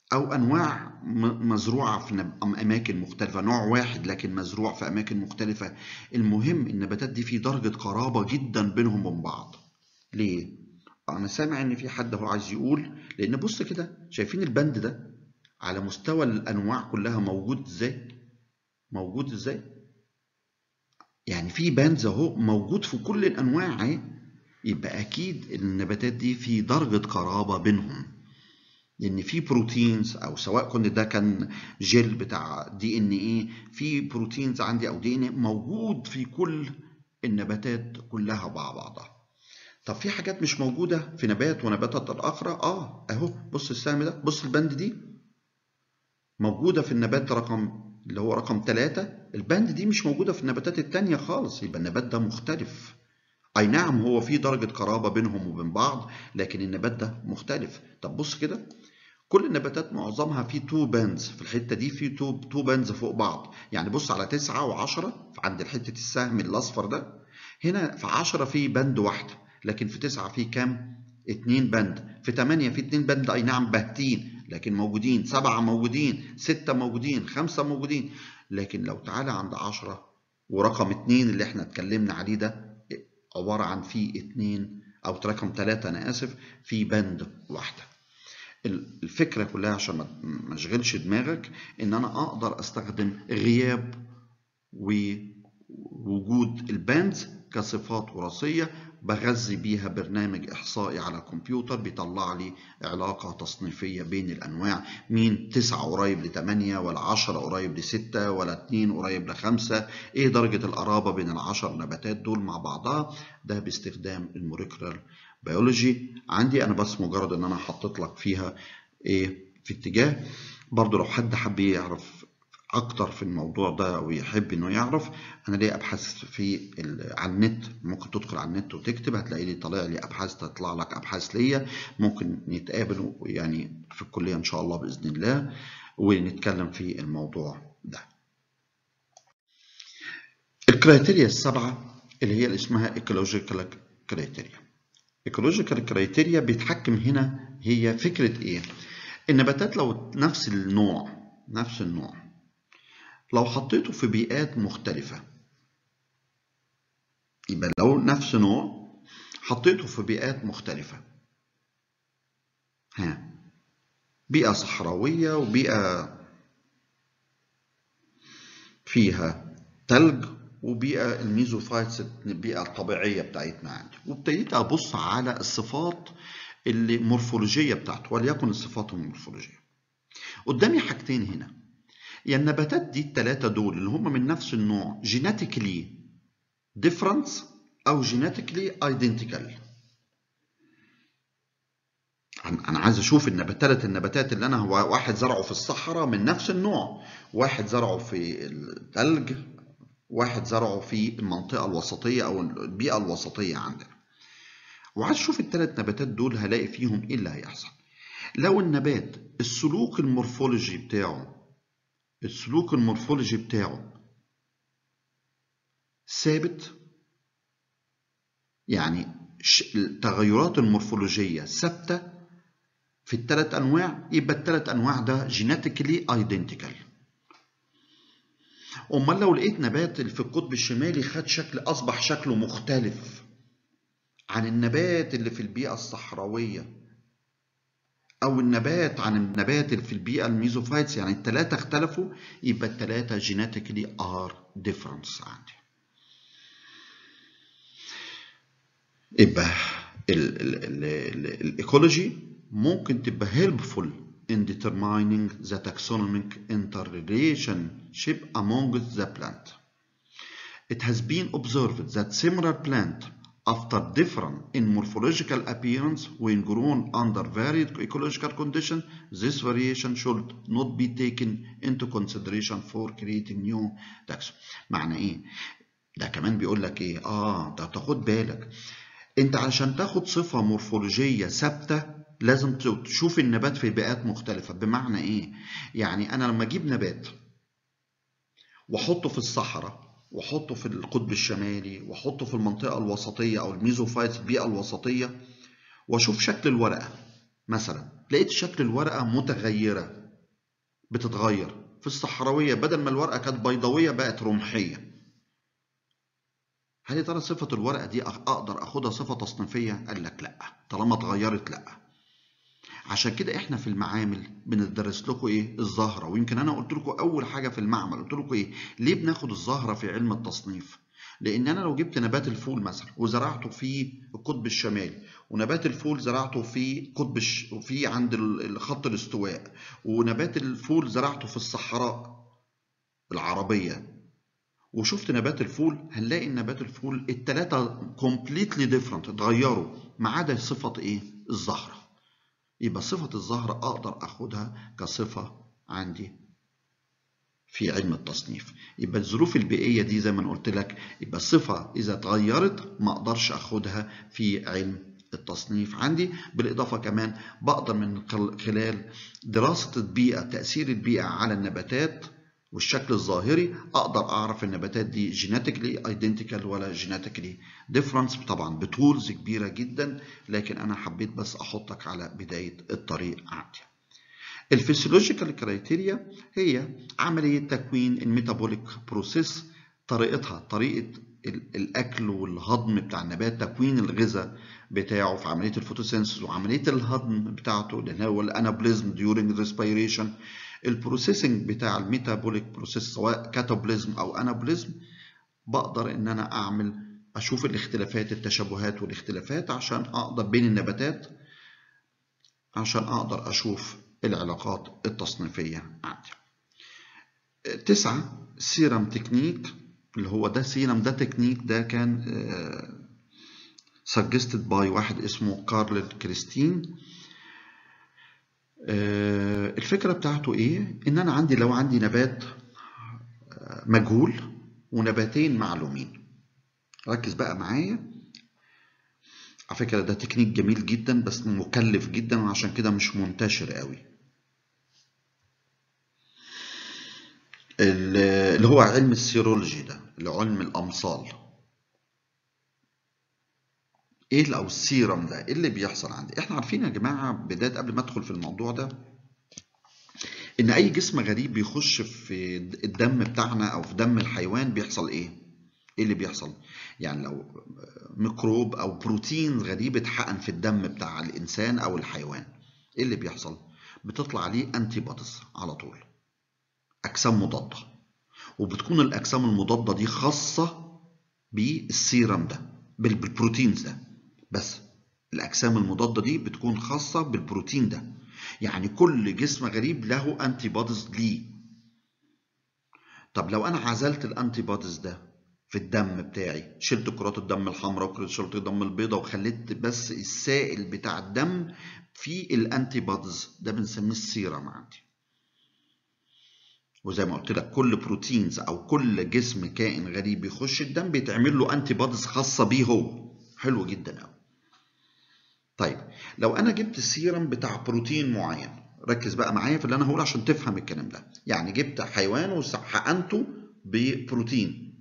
أو أنواع مزروعة في أماكن مختلفة نوع واحد لكن مزروع في أماكن مختلفة المهم النباتات دي في درجة قرابة جدا بينهم وبين بعض ليه؟ أنا سامع إن في حد هو عايز يقول لأن بص كده شايفين البند ده على مستوى الأنواع كلها موجود إزاي؟ موجود إزاي؟ يعني في باندز أهو موجود في كل الأنواع أهي يبقى أكيد النباتات دي في درجة قرابة بينهم لان في بروتينز او سواء كنت ده كان جيل بتاع دي ان ايه في بروتينز عندي او دي ان إيه موجود في كل النباتات كلها مع بعضها طب في حاجات مش موجوده في نبات ونباتات الاخرى اه اهو بص السهم ده بص البند دي موجوده في النبات رقم اللي هو رقم ثلاثة البند دي مش موجوده في النباتات التانية خالص يبقى النبات ده مختلف اي نعم هو في درجة قرابة بينهم وبين بعض لكن النبات ده مختلف طب بص كده كل النباتات معظمها في تو باندز في الحته دي في تو تو باندز فوق بعض يعني بص على 9 و10 عند حته السهم الاصفر ده هنا في 10 في بند واحده لكن في 9 في كام اتنين بند في 8 في اتنين بند اي نعم باهتين لكن موجودين سبعة موجودين ستة موجودين خمسة موجودين لكن لو تعالى عند 10 ورقم اتنين اللي احنا اتكلمنا عليه ده عبارة عن في اتنين او رقم ثلاثة انا اسف في بند واحده الفكره كلها عشان ما اشغلش دماغك ان انا اقدر استخدم غياب ووجود الباندز كصفات وراثيه بغذي بيها برنامج احصائي على الكمبيوتر بيطلع لي علاقه تصنيفيه بين الانواع مين تسعة قريب لتمانية ولا عشرة قريب لستة ولا اتنين قريب لخمسة ايه درجه القرابه بين العشر نباتات دول مع بعضها ده باستخدام الموليكولر بيولوجي عندي انا بس مجرد ان انا حطيت لك فيها ايه في اتجاه برضو لو حد حب يعرف اكتر في الموضوع ده او يحب انه يعرف انا ليه ابحث في على النت ممكن تدخل على النت وتكتب هتلاقي لي طالع لي ابحاث تطلع لك ابحاث ليا ممكن نتقابل يعني في الكليه ان شاء الله باذن الله ونتكلم في الموضوع ده الكرايتيريا السبعه اللي هي اللي اسمها ايكولوجيكال كرايتيريا ايكولوجيكال كرايتيريا بيتحكم هنا هي فكرة ايه النباتات لو نفس النوع نفس النوع لو حطيته في بيئات مختلفة يبقى لو نفس نوع حطيته في بيئات مختلفة ها بيئة صحراوية وبيئة فيها تلج وبيئة الميزوفايتس البيئة الطبيعية بتاعتنا عندي وابتديت أبص على الصفات اللي مورفولوجية بتاعته وليكن الصفات المورفولوجية قدامي حاجتين هنا يا يعني النباتات دي التلاتة دول اللي هم من نفس النوع جيناتيكلي ديفرنس أو جيناتيكلي ايدنتيكال انا عايز اشوف النباتات النباتات اللي انا هو واحد زرعه في الصحراء من نفس النوع واحد زرعه في الثلج واحد زرعه في المنطقة الوسطية أو البيئة الوسطية عندنا وعايز أشوف الثلاث نباتات دول هلاقي فيهم إيه اللي هيحصل لو النبات السلوك المورفولوجي بتاعه السلوك المورفولوجي بتاعه ثابت يعني التغيرات المورفولوجية ثابتة في الثلاث أنواع يبقى الثلاث أنواع ده جيناتيكلي ايدنتيكال امال لو لقيت نبات في القطب الشمالي خد شكل اصبح شكله مختلف عن النبات اللي في البيئه الصحراويه او النبات عن النبات اللي في البيئه الميزوفايتس يعني الثلاثه اختلفوا يبقى الثلاثه جيناتيكلي ار ديفرنس عندي يبقى الايكولوجي ممكن تبقى هيلبفول in determining the taxonomic interrelationship among the plant. It has been observed that similar plant after different in morphological appearance when grown under varied ecological conditions, this variation should not be taken into consideration for creating new taxon. معنى ايه؟ ده كمان بيقول لك ايه؟ اه ده تاخد بالك انت علشان تاخد صفة مورفولوجية ثابتة لازم تشوف النبات في بيئات مختلفة بمعنى ايه؟ يعني انا لما اجيب نبات واحطه في الصحراء واحطه في القطب الشمالي واحطه في المنطقة الوسطية او الميزوفايتس البيئة الوسطية واشوف شكل الورقة مثلا لقيت شكل الورقة متغيرة بتتغير في الصحراويه بدل ما الورقه كانت بيضاويه بقت رمحيه هل يا ترى صفه الورقه دي اقدر اخدها صفه تصنيفيه قال لك لا طالما اتغيرت لا عشان كده احنا في المعامل بندرس لكم ايه الزهره ويمكن انا قلت لكم اول حاجه في المعمل قلت لكم ايه ليه بناخد الزهره في علم التصنيف لان انا لو جبت نبات الفول مثلا وزرعته في القطب الشمالي ونبات الفول زرعته في قطب الش... في عند خط الاستواء ونبات الفول زرعته في الصحراء العربيه وشفت نبات الفول هنلاقي ان نبات الفول التلاتة كومبليتلي ديفرنت اتغيروا ما عدا صفه ايه الزهره يبقى صفه الزهره اقدر اخدها كصفه عندي في علم التصنيف يبقى الظروف البيئية دي زي ما قلت لك يبقى الصفة إذا اتغيرت ما أقدرش أخدها في علم التصنيف عندي بالإضافة كمان بقدر من خلال دراسة البيئة تأثير البيئة على النباتات والشكل الظاهري أقدر أعرف النباتات دي جيناتيكلي ايدنتيكال ولا جيناتيكلي ديفرنس طبعا بتولز كبيرة جدا لكن أنا حبيت بس أحطك على بداية الطريق عندي الفسيولوجيكال كرايتيريا هي عملية تكوين الميتابوليك بروسيس طريقتها طريقة الأكل والهضم بتاع النبات تكوين الغذاء بتاعه في عملية الفوتوسينثيز وعملية الهضم بتاعته اللي هو الانابليزم during respiration البروسيسنج بتاع الميتابوليك بروسيس سواء كاتابوليزم أو انابليزم بقدر إن أنا أعمل أشوف الاختلافات التشابهات والاختلافات عشان أقدر بين النباتات عشان أقدر أشوف العلاقات التصنيفية عندي تسعة سيرم تكنيك اللي هو ده سيرم ده تكنيك ده كان سجستد باي واحد اسمه كارل كريستين الفكرة بتاعته ايه ان انا عندي لو عندي نبات مجهول ونباتين معلومين ركز بقى معايا على فكرة ده تكنيك جميل جدا بس مكلف جدا وعشان كده مش منتشر قوي اللي هو علم السيرولوجي ده اللي علم الأمصال ايه او السيرم ده ايه اللي بيحصل عندي احنا عارفين يا جماعة بداية قبل ما ادخل في الموضوع ده ان اي جسم غريب بيخش في الدم بتاعنا او في دم الحيوان بيحصل ايه ايه اللي بيحصل يعني لو ميكروب او بروتين غريب اتحقن في الدم بتاع الانسان او الحيوان ايه اللي بيحصل بتطلع عليه انتي بوديز على طول اجسام مضاده وبتكون الاجسام المضاده دي خاصه بالسيرم ده بالبروتينز ده بس الاجسام المضاده دي بتكون خاصه بالبروتين ده يعني كل جسم غريب له انتي بوديز ليه طب لو انا عزلت الانتي بوديز ده في الدم بتاعي شلت كرات الدم الحمراء وشلت الدم البيضاء وخليت بس السائل بتاع الدم في الانتي بوديز ده بنسميه السيرم عندي وزي ما قلت لك كل بروتينز او كل جسم كائن غريب بيخش الدم بيتعمل له انتي بوديز خاصه بيه هو حلو جدا قوي طيب لو انا جبت السيرم بتاع بروتين معين ركز بقى معايا في اللي انا هقوله عشان تفهم الكلام ده يعني جبت حيوان وحقنته ببروتين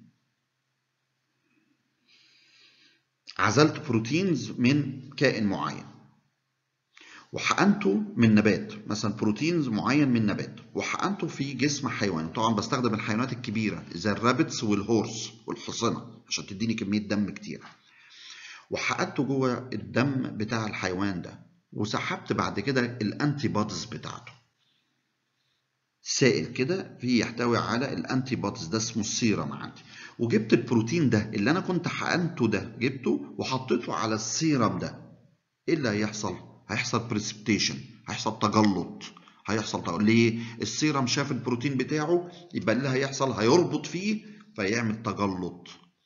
عزلت بروتينز من كائن معين وحقنته من نبات مثلا بروتينز معين من نبات وحقنته في جسم حيوان طبعا بستخدم الحيوانات الكبيره زي الرابتس والهورس والحصنه عشان تديني كميه دم كتير وحقنته جوه الدم بتاع الحيوان ده وسحبت بعد كده الانتي بوديز بتاعته سائل كده فيه يحتوي على الانتي بوديز ده اسمه السيرم عندي وجبت البروتين ده اللي انا كنت حقنته ده جبته وحطيته على السيرم ده ايه اللي هيحصل هيحصل بريسبتيشن هيحصل تجلط هيحصل تجلط. ليه السيرم شاف البروتين بتاعه يبقى اللي هيحصل هيربط فيه فيعمل تجلط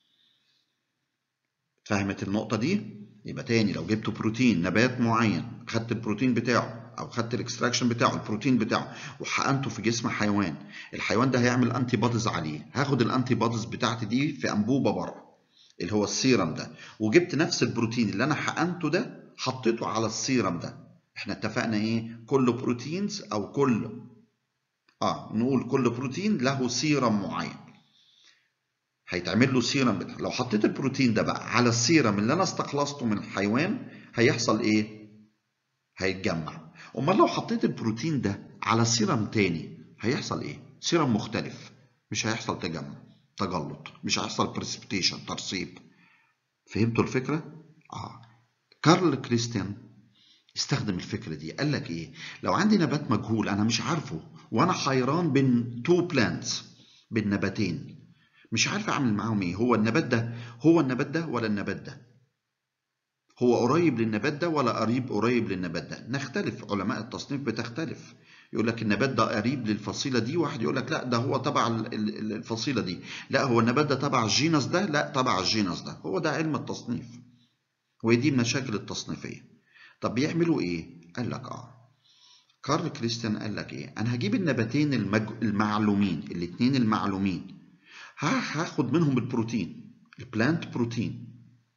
فهمت النقطة دي؟ يبقى تاني لو جبت بروتين نبات معين خدت البروتين بتاعه او خدت الاكستراكشن بتاعه البروتين بتاعه وحقنته في جسم حيوان الحيوان ده هيعمل انتي بوديز عليه هاخد الانتي بوديز بتاعتي دي في انبوبه بره اللي هو السيرم ده وجبت نفس البروتين اللي انا حقنته ده حطيته على السيرم ده احنا اتفقنا ايه كل بروتينز او كل اه نقول كل بروتين له سيرم معين هيتعمل له سيرم بتاع. لو حطيت البروتين ده بقى على السيرم اللي انا استخلصته من الحيوان هيحصل ايه هيتجمع امال لو حطيت البروتين ده على سيرم تاني هيحصل ايه سيرم مختلف مش هيحصل تجمع تجلط مش هيحصل بريسبيتيشن ترسيب فهمتوا الفكره اه كارل كريستيان استخدم الفكره دي قال لك ايه لو عندي نبات مجهول انا مش عارفه وانا حيران بين تو بلانتس بين نباتين مش عارف اعمل معاهم ايه هو النبات ده هو النبات ده ولا النبات ده هو قريب للنبات ده ولا قريب قريب للنبات ده نختلف علماء التصنيف بتختلف يقول لك النبات ده قريب للفصيله دي واحد يقول لك لا ده هو تبع الفصيله دي لا هو النبات ده تبع الجينس ده لا تبع الجينس ده هو ده علم التصنيف وهي دي المشاكل التصنيفيه طب بيعملوا ايه قال لك اه كارل كريستيان قال لك ايه انا هجيب النباتين المج... المعلومين الاثنين المعلومين هاخد منهم البروتين البلانت بروتين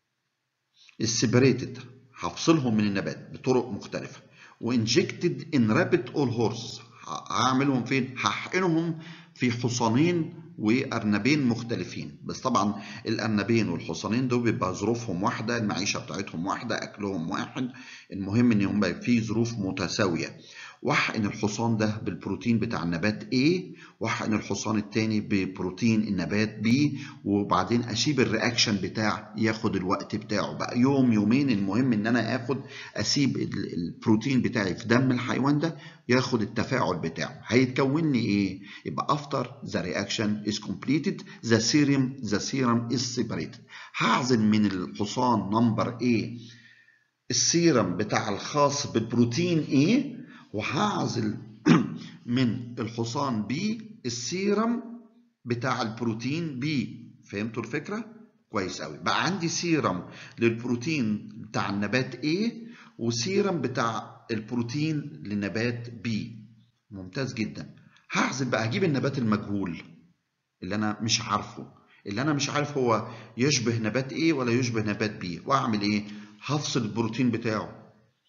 السيبريتد هفصلهم من النبات بطرق مختلفه وانجكتد ان رابت اول هورس هعملهم فين هحقنهم في حصانين وارنبين مختلفين بس طبعا الارنبين والحصانين دول بيبقى ظروفهم واحده المعيشه بتاعتهم واحده اكلهم واحد المهم ان هم في ظروف متساويه واحقن الحصان ده بالبروتين بتاع النبات A واحقن الحصان التاني ببروتين النبات B وبعدين اسيب الرياكشن بتاع ياخد الوقت بتاعه بقى يوم يومين المهم ان انا اخد اسيب البروتين بتاعي في دم الحيوان ده ياخد التفاعل بتاعه هيتكون لي ايه يبقى after the reaction is completed the serum the serum is separated هعزل من الحصان نمبر A السيرم بتاع الخاص بالبروتين A وهعزل من الحصان بي السيرم بتاع البروتين بي فهمتوا الفكرة؟ كويس قوي بقى عندي سيرم للبروتين بتاع النبات A وسيرم بتاع البروتين لنبات B ممتاز جدا هعزل بقى هجيب النبات المجهول اللي انا مش عارفه اللي انا مش عارف هو يشبه نبات A ولا يشبه نبات B واعمل ايه هفصل البروتين بتاعه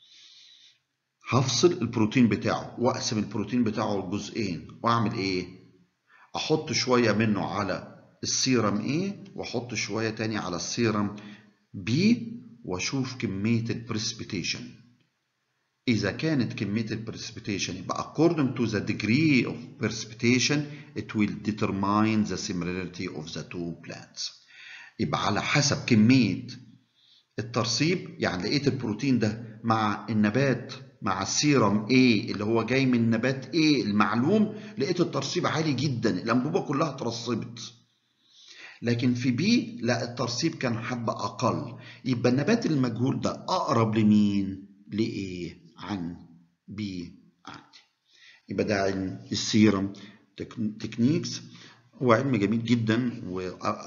هفصل البروتين بتاعه واقسم البروتين بتاعه لجزئين واعمل ايه احط شويه منه على السيرم A واحط شويه تاني على السيرم B واشوف كميه البريسبيتيشن اذا كانت كميه البريسبيتيشن يبقى according to the degree of precipitation it will determine the similarity of the two plants يبقى على حسب كميه الترسيب يعني لقيت البروتين ده مع النبات مع السيرم A اللي هو جاي من نبات A المعلوم لقيت الترسيب عالي جدا الأنبوبة كلها اترسبت لكن في B لا الترسيب كان حبة أقل يبقى النبات المجهول ده أقرب لمين؟ لإيه؟ عن B عندي يبقى ده علم السيرم تكنيكس هو علم جميل جدا و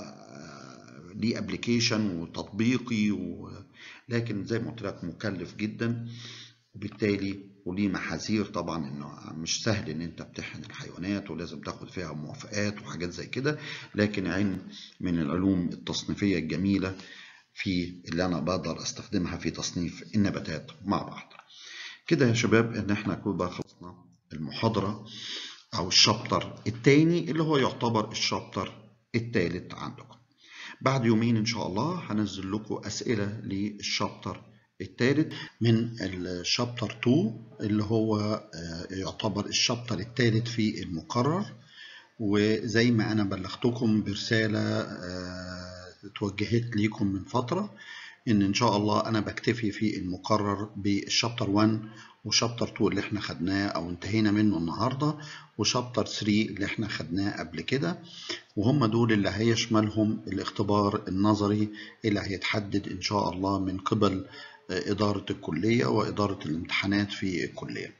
ليه ابلكيشن وتطبيقي و... لكن زي ما قلت لك مكلف جدا وبالتالي وليه محاذير طبعا انه مش سهل ان انت بتحقن الحيوانات ولازم تاخد فيها موافقات وحاجات زي كده لكن علم من العلوم التصنيفيه الجميله في اللي انا بقدر استخدمها في تصنيف النباتات مع بعض كده يا شباب ان احنا كل بقى خلصنا المحاضره او الشابتر الثاني اللي هو يعتبر الشابتر الثالث عندكم بعد يومين ان شاء الله هنزل لكم اسئله للشابتر الثالث من الشابتر 2 اللي هو يعتبر الشابتر الثالث في المقرر وزي ما انا بلغتكم برساله اتوجهت ليكم من فتره ان ان شاء الله انا بكتفي في المقرر بالشابتر 1 وشابتر 2 اللي احنا خدناه او انتهينا منه النهارده وشابتر 3 اللي احنا خدناه قبل كده وهم دول اللي هيشملهم الاختبار النظري اللي هيتحدد ان شاء الله من قبل إدارة الكلية وإدارة الامتحانات في الكلية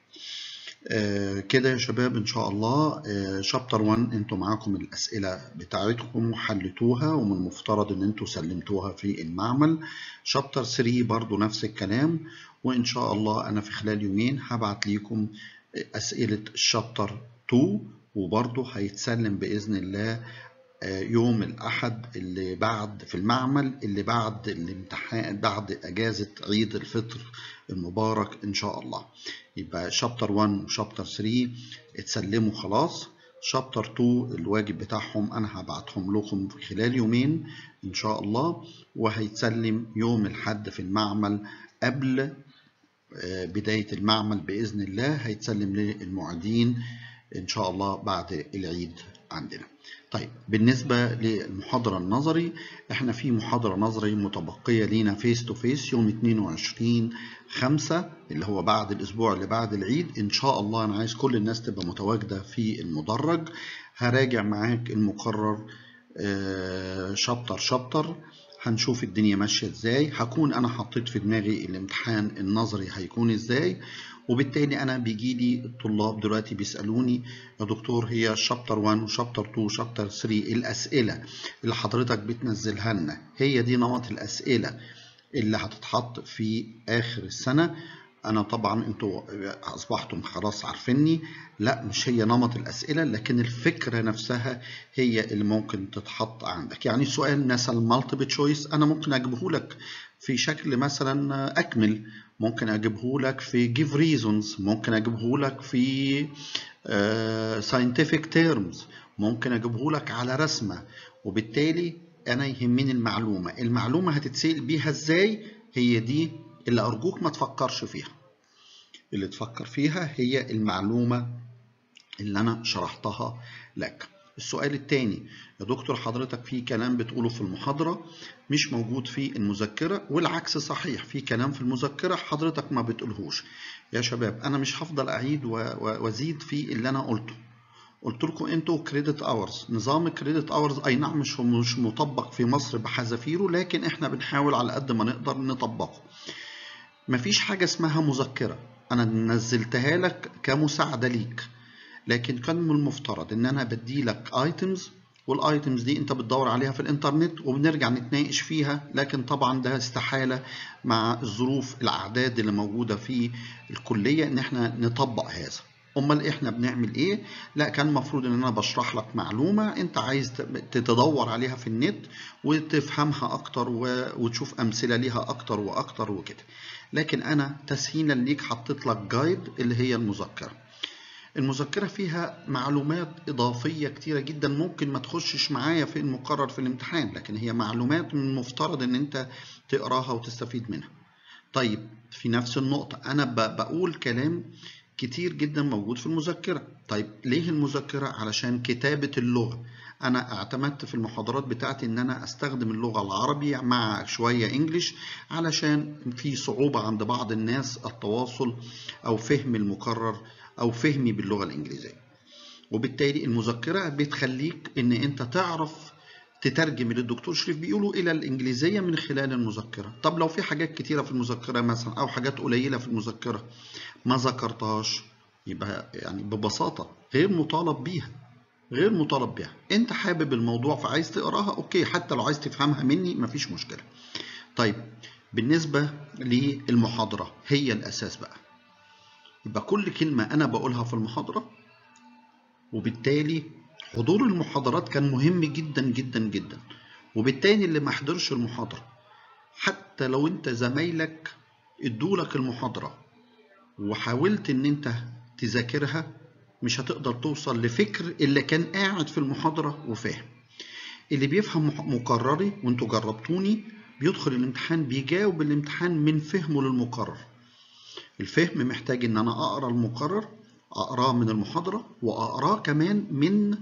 آه كده يا شباب إن شاء الله آه شابتر 1 أنتوا معاكم الأسئلة بتاعتكم وحلتوها ومن المفترض أن أنتوا سلمتوها في المعمل شابتر 3 برضو نفس الكلام وإن شاء الله أنا في خلال يومين هبعت ليكم أسئلة الشابتر 2 وبرضو هيتسلم بإذن الله يوم الأحد اللي بعد في المعمل اللي بعد الامتحان بعد أجازة عيد الفطر المبارك إن شاء الله يبقى شابتر 1 وشابتر 3 اتسلموا خلاص شابتر 2 الواجب بتاعهم أنا هبعتهم لكم في خلال يومين إن شاء الله وهيتسلم يوم الحد في المعمل قبل بداية المعمل بإذن الله هيتسلم للمعيدين ان شاء الله بعد العيد عندنا طيب بالنسبة للمحاضرة النظري احنا في محاضرة نظري متبقية لينا فيس تو فيس يوم 22 5 اللي هو بعد الاسبوع اللي بعد العيد ان شاء الله انا عايز كل الناس تبقى متواجدة في المدرج هراجع معاك المقرر شابتر شابتر هنشوف الدنيا ماشية ازاي هكون انا حطيت في دماغي الامتحان النظري هيكون ازاي وبالتالي انا بيجي لي الطلاب دلوقتي بيسالوني يا دكتور هي شابتر 1 وشابتر 2 وشابتر 3 الاسئله اللي حضرتك بتنزلها لنا هي دي نمط الاسئله اللي هتتحط في اخر السنه انا طبعا انتوا اصبحتم خلاص عارفيني لا مش هي نمط الاسئله لكن الفكره نفسها هي اللي ممكن تتحط عندك يعني سؤال مثلا مالتيبل تشويس انا ممكن اجيبه لك في شكل مثلا اكمل ممكن اجيبه لك في give reasons ممكن اجيبه لك في uh, scientific terms ممكن اجيبه لك على رسمه وبالتالي انا يهمني المعلومه المعلومه هتتسال بيها ازاي هي دي اللي ارجوك ما تفكرش فيها اللي تفكر فيها هي المعلومه اللي انا شرحتها لك السؤال الثاني يا دكتور حضرتك في كلام بتقوله في المحاضرة مش موجود في المذكرة والعكس صحيح في كلام في المذكرة حضرتك ما بتقولهوش يا شباب أنا مش هفضل أعيد وأزيد في اللي أنا قلته قلت لكم انتوا كريدت اورز نظام كريدت اورز اي نعم مش مش مطبق في مصر بحذافيره لكن احنا بنحاول على قد ما نقدر نطبقه مفيش حاجه اسمها مذكره انا نزلتها لك كمساعده ليك لكن كان من المفترض ان انا بدي لك ايتمز والايتمز دي انت بتدور عليها في الانترنت وبنرجع نتناقش فيها لكن طبعا ده استحاله مع الظروف الاعداد اللي موجوده في الكليه ان احنا نطبق هذا امال احنا بنعمل ايه لا كان المفروض ان انا بشرح لك معلومه انت عايز تدور عليها في النت وتفهمها اكتر وتشوف امثله ليها اكتر واكتر وكده لكن انا تسهيلا ليك حطيت لك جايد اللي هي المذكره المذكرة فيها معلومات إضافية كتيرة جدا ممكن ما تخشش معايا في المقرر في الامتحان لكن هي معلومات من المفترض إن أنت تقراها وتستفيد منها. طيب في نفس النقطة أنا بقول كلام كتير جدا موجود في المذكرة. طيب ليه المذكرة؟ علشان كتابة اللغة. أنا اعتمدت في المحاضرات بتاعتي إن أنا أستخدم اللغة العربي مع شوية إنجليش علشان في صعوبة عند بعض الناس التواصل أو فهم المقرر او فهمي باللغه الانجليزيه وبالتالي المذكره بتخليك ان انت تعرف تترجم اللي الدكتور شريف بيقوله الى الانجليزيه من خلال المذكره طب لو في حاجات كتيره في المذكره مثلا او حاجات قليله في المذكره ما ذكرتهاش يبقى يعني ببساطه غير مطالب بيها غير مطالب بيها انت حابب الموضوع فعايز تقراها اوكي حتى لو عايز تفهمها مني مفيش مشكله طيب بالنسبه للمحاضره هي الاساس بقى يبقى كل كلمة أنا بقولها في المحاضرة وبالتالي حضور المحاضرات كان مهم جدا جدا جدا وبالتالي اللي ما حضرش المحاضرة حتى لو أنت زمايلك ادولك المحاضرة وحاولت إن أنت تذاكرها مش هتقدر توصل لفكر اللي كان قاعد في المحاضرة وفاهم اللي بيفهم مقرري وانتوا جربتوني بيدخل الامتحان بيجاوب الامتحان من فهمه للمقرر الفهم محتاج ان انا اقرا المقرر اقراه من المحاضره واقراه كمان من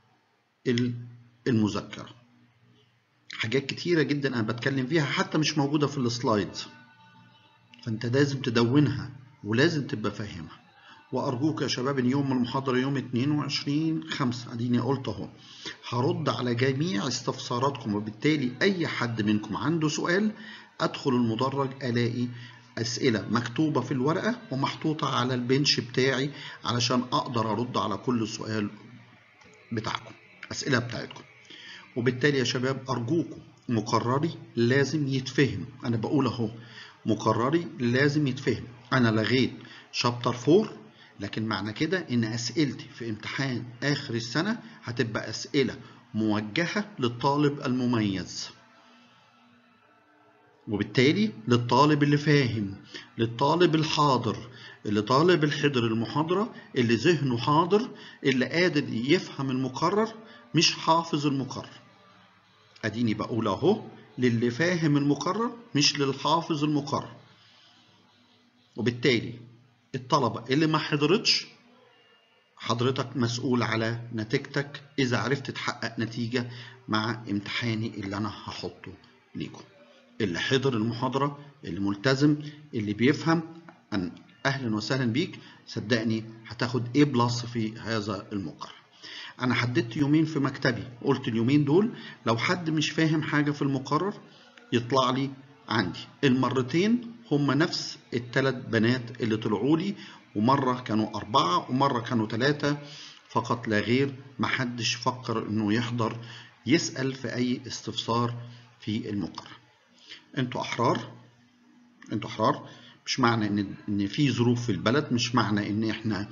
المذكره حاجات كتيره جدا انا بتكلم فيها حتى مش موجوده في السلايدز فانت لازم تدونها ولازم تبقى فاهمها وارجوك يا شباب ان يوم المحاضره يوم 22 5 اديني قلت اهو هرد على جميع استفساراتكم وبالتالي اي حد منكم عنده سؤال ادخل المدرج الاقي أسئلة مكتوبة في الورقة ومحطوطة على البنش بتاعي علشان أقدر أرد على كل سؤال بتاعكم أسئلة بتاعتكم وبالتالي يا شباب أرجوكم مقرري لازم يتفهم أنا بقول أهو مقرري لازم يتفهم أنا لغيت شابتر 4 لكن معنى كده إن أسئلتي في امتحان آخر السنة هتبقى أسئلة موجهة للطالب المميز وبالتالي للطالب اللي فاهم للطالب الحاضر اللي طالب الحضر المحاضرة اللي ذهنه حاضر اللي قادر يفهم المقرر مش حافظ المقرر اديني بقول اهو للي فاهم المقرر مش للحافظ المقرر وبالتالي الطلبة اللي ما حضرتش حضرتك مسؤول على نتيجتك إذا عرفت تحقق نتيجة مع امتحاني اللي أنا هحطه ليكم اللي حضر المحاضرة اللي ملتزم اللي بيفهم أن أهلا وسهلا بيك صدقني هتاخد A بلس في هذا المقرر أنا حددت يومين في مكتبي قلت اليومين دول لو حد مش فاهم حاجة في المقرر يطلع لي عندي المرتين هم نفس الثلاث بنات اللي طلعوا لي ومرة كانوا أربعة ومرة كانوا ثلاثة فقط لا غير محدش فكر إنه يحضر يسأل في أي استفسار في المقرر انتوا أحرار انتوا أحرار مش معنى إن إن في ظروف في البلد مش معنى إن إحنا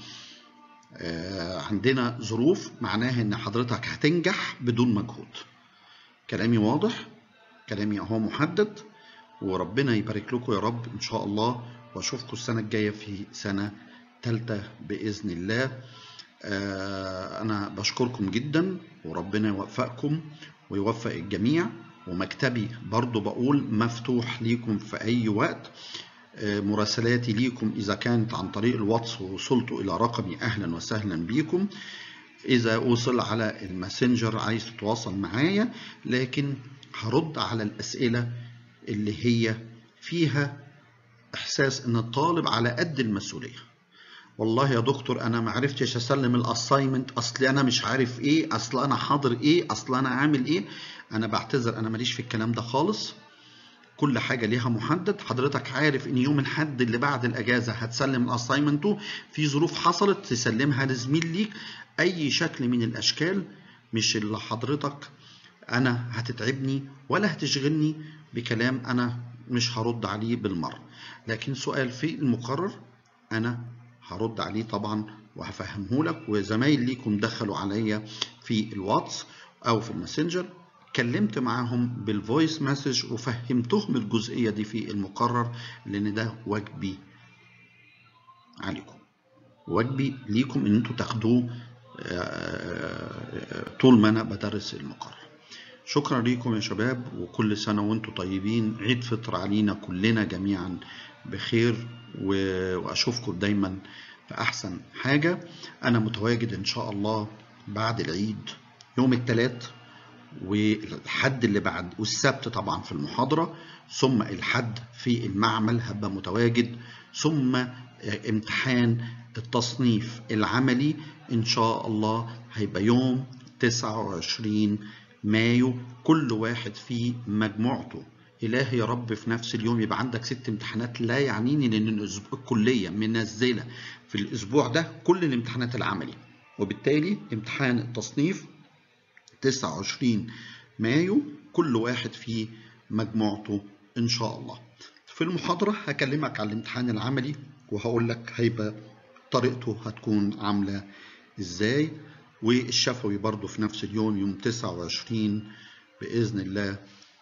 آه عندنا ظروف معناها إن حضرتك هتنجح بدون مجهود كلامي واضح كلامي أهو محدد وربنا يبارك لكم يا رب إن شاء الله وأشوفكم السنة الجاية في سنة تالتة بإذن الله آه أنا بشكركم جدا وربنا يوفقكم ويوفق الجميع ومكتبي برضو بقول مفتوح ليكم في أي وقت آه مراسلاتي ليكم إذا كانت عن طريق الواتس ووصلتوا إلى رقمي أهلا وسهلا بيكم إذا وصل على الماسنجر عايز تتواصل معايا لكن هرد على الأسئلة اللي هي فيها إحساس إن الطالب على قد المسؤولية والله يا دكتور أنا ما عرفتش أسلم الأسايمنت أصل أنا مش عارف إيه أصل أنا حاضر إيه أصل أنا عامل إيه أنا بعتذر أنا ماليش في الكلام ده خالص كل حاجة ليها محدد حضرتك عارف إن يوم الحد اللي بعد الأجازة هتسلم الأسايمنت في ظروف حصلت تسلمها لزميل ليك أي شكل من الأشكال مش اللي حضرتك أنا هتتعبني ولا هتشغلني بكلام أنا مش هرد عليه بالمرة لكن سؤال في المقرر أنا هرد عليه طبعا وهفهمه لك وزمايل ليكم دخلوا عليا في الواتس أو في الماسنجر اتكلمت معاهم بالفويس مسج وفهمتهم الجزئية دي في المقرر لأن ده واجبي عليكم واجبي ليكم ان انتوا تاخدوه طول ما انا بدرس المقرر شكرا ليكم يا شباب وكل سنة وانتم طيبين عيد فطر علينا كلنا جميعا بخير واشوفكم دايما في احسن حاجة انا متواجد ان شاء الله بعد العيد يوم الثلاث والحد اللي بعد والسبت طبعا في المحاضرة ثم الحد في المعمل هبقى متواجد ثم امتحان التصنيف العملي ان شاء الله هيبقى يوم 29 مايو كل واحد في مجموعته إلهي يا رب في نفس اليوم يبقى عندك ست امتحانات لا يعنيني لأن الكلية منزلة في الأسبوع ده كل الامتحانات العملي وبالتالي امتحان التصنيف 29 مايو كل واحد في مجموعته إن شاء الله في المحاضرة هكلمك على الامتحان العملي وهقول لك هيبقى طريقته هتكون عاملة إزاي والشفوي برضو في نفس اليوم يوم 29 بإذن الله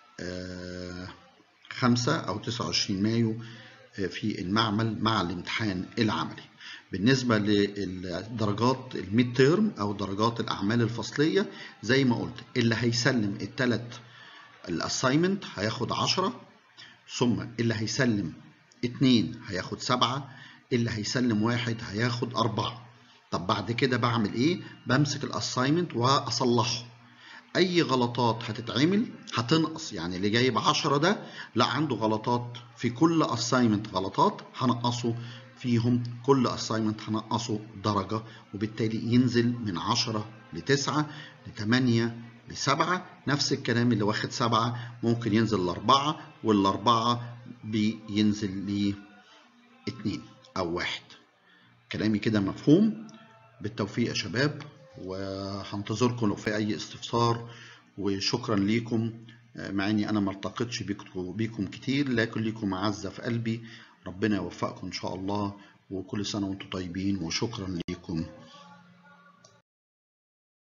خمسة أو 29 مايو في المعمل مع الامتحان العملي بالنسبة للدرجات الميد تيرم أو درجات الأعمال الفصلية زي ما قلت اللي هيسلم التلات الأسايمنت هياخد 10 ثم اللي هيسلم اتنين هياخد سبعة اللي هيسلم واحد هياخد أربعة طب بعد كده بعمل ايه بمسك الاساينمنت واصلحه اي غلطات هتتعمل هتنقص يعني اللي جايب 10 ده لا عنده غلطات في كل اساينمنت غلطات هنقصه فيهم كل اساينمنت هنقصه درجه وبالتالي ينزل من 10 ل 9 ل 8 ل 7 نفس الكلام اللي واخد 7 ممكن ينزل لأربعة والأربعة بينزل ل 2 أو واحد كلامي كده مفهوم بالتوفيق يا شباب وهنتظركم لو في اي استفسار وشكرا ليكم مع اني انا ما التقيتش بيكم كتير لكن ليكم معزه في قلبي ربنا يوفقكم ان شاء الله وكل سنه وانتم طيبين وشكرا ليكم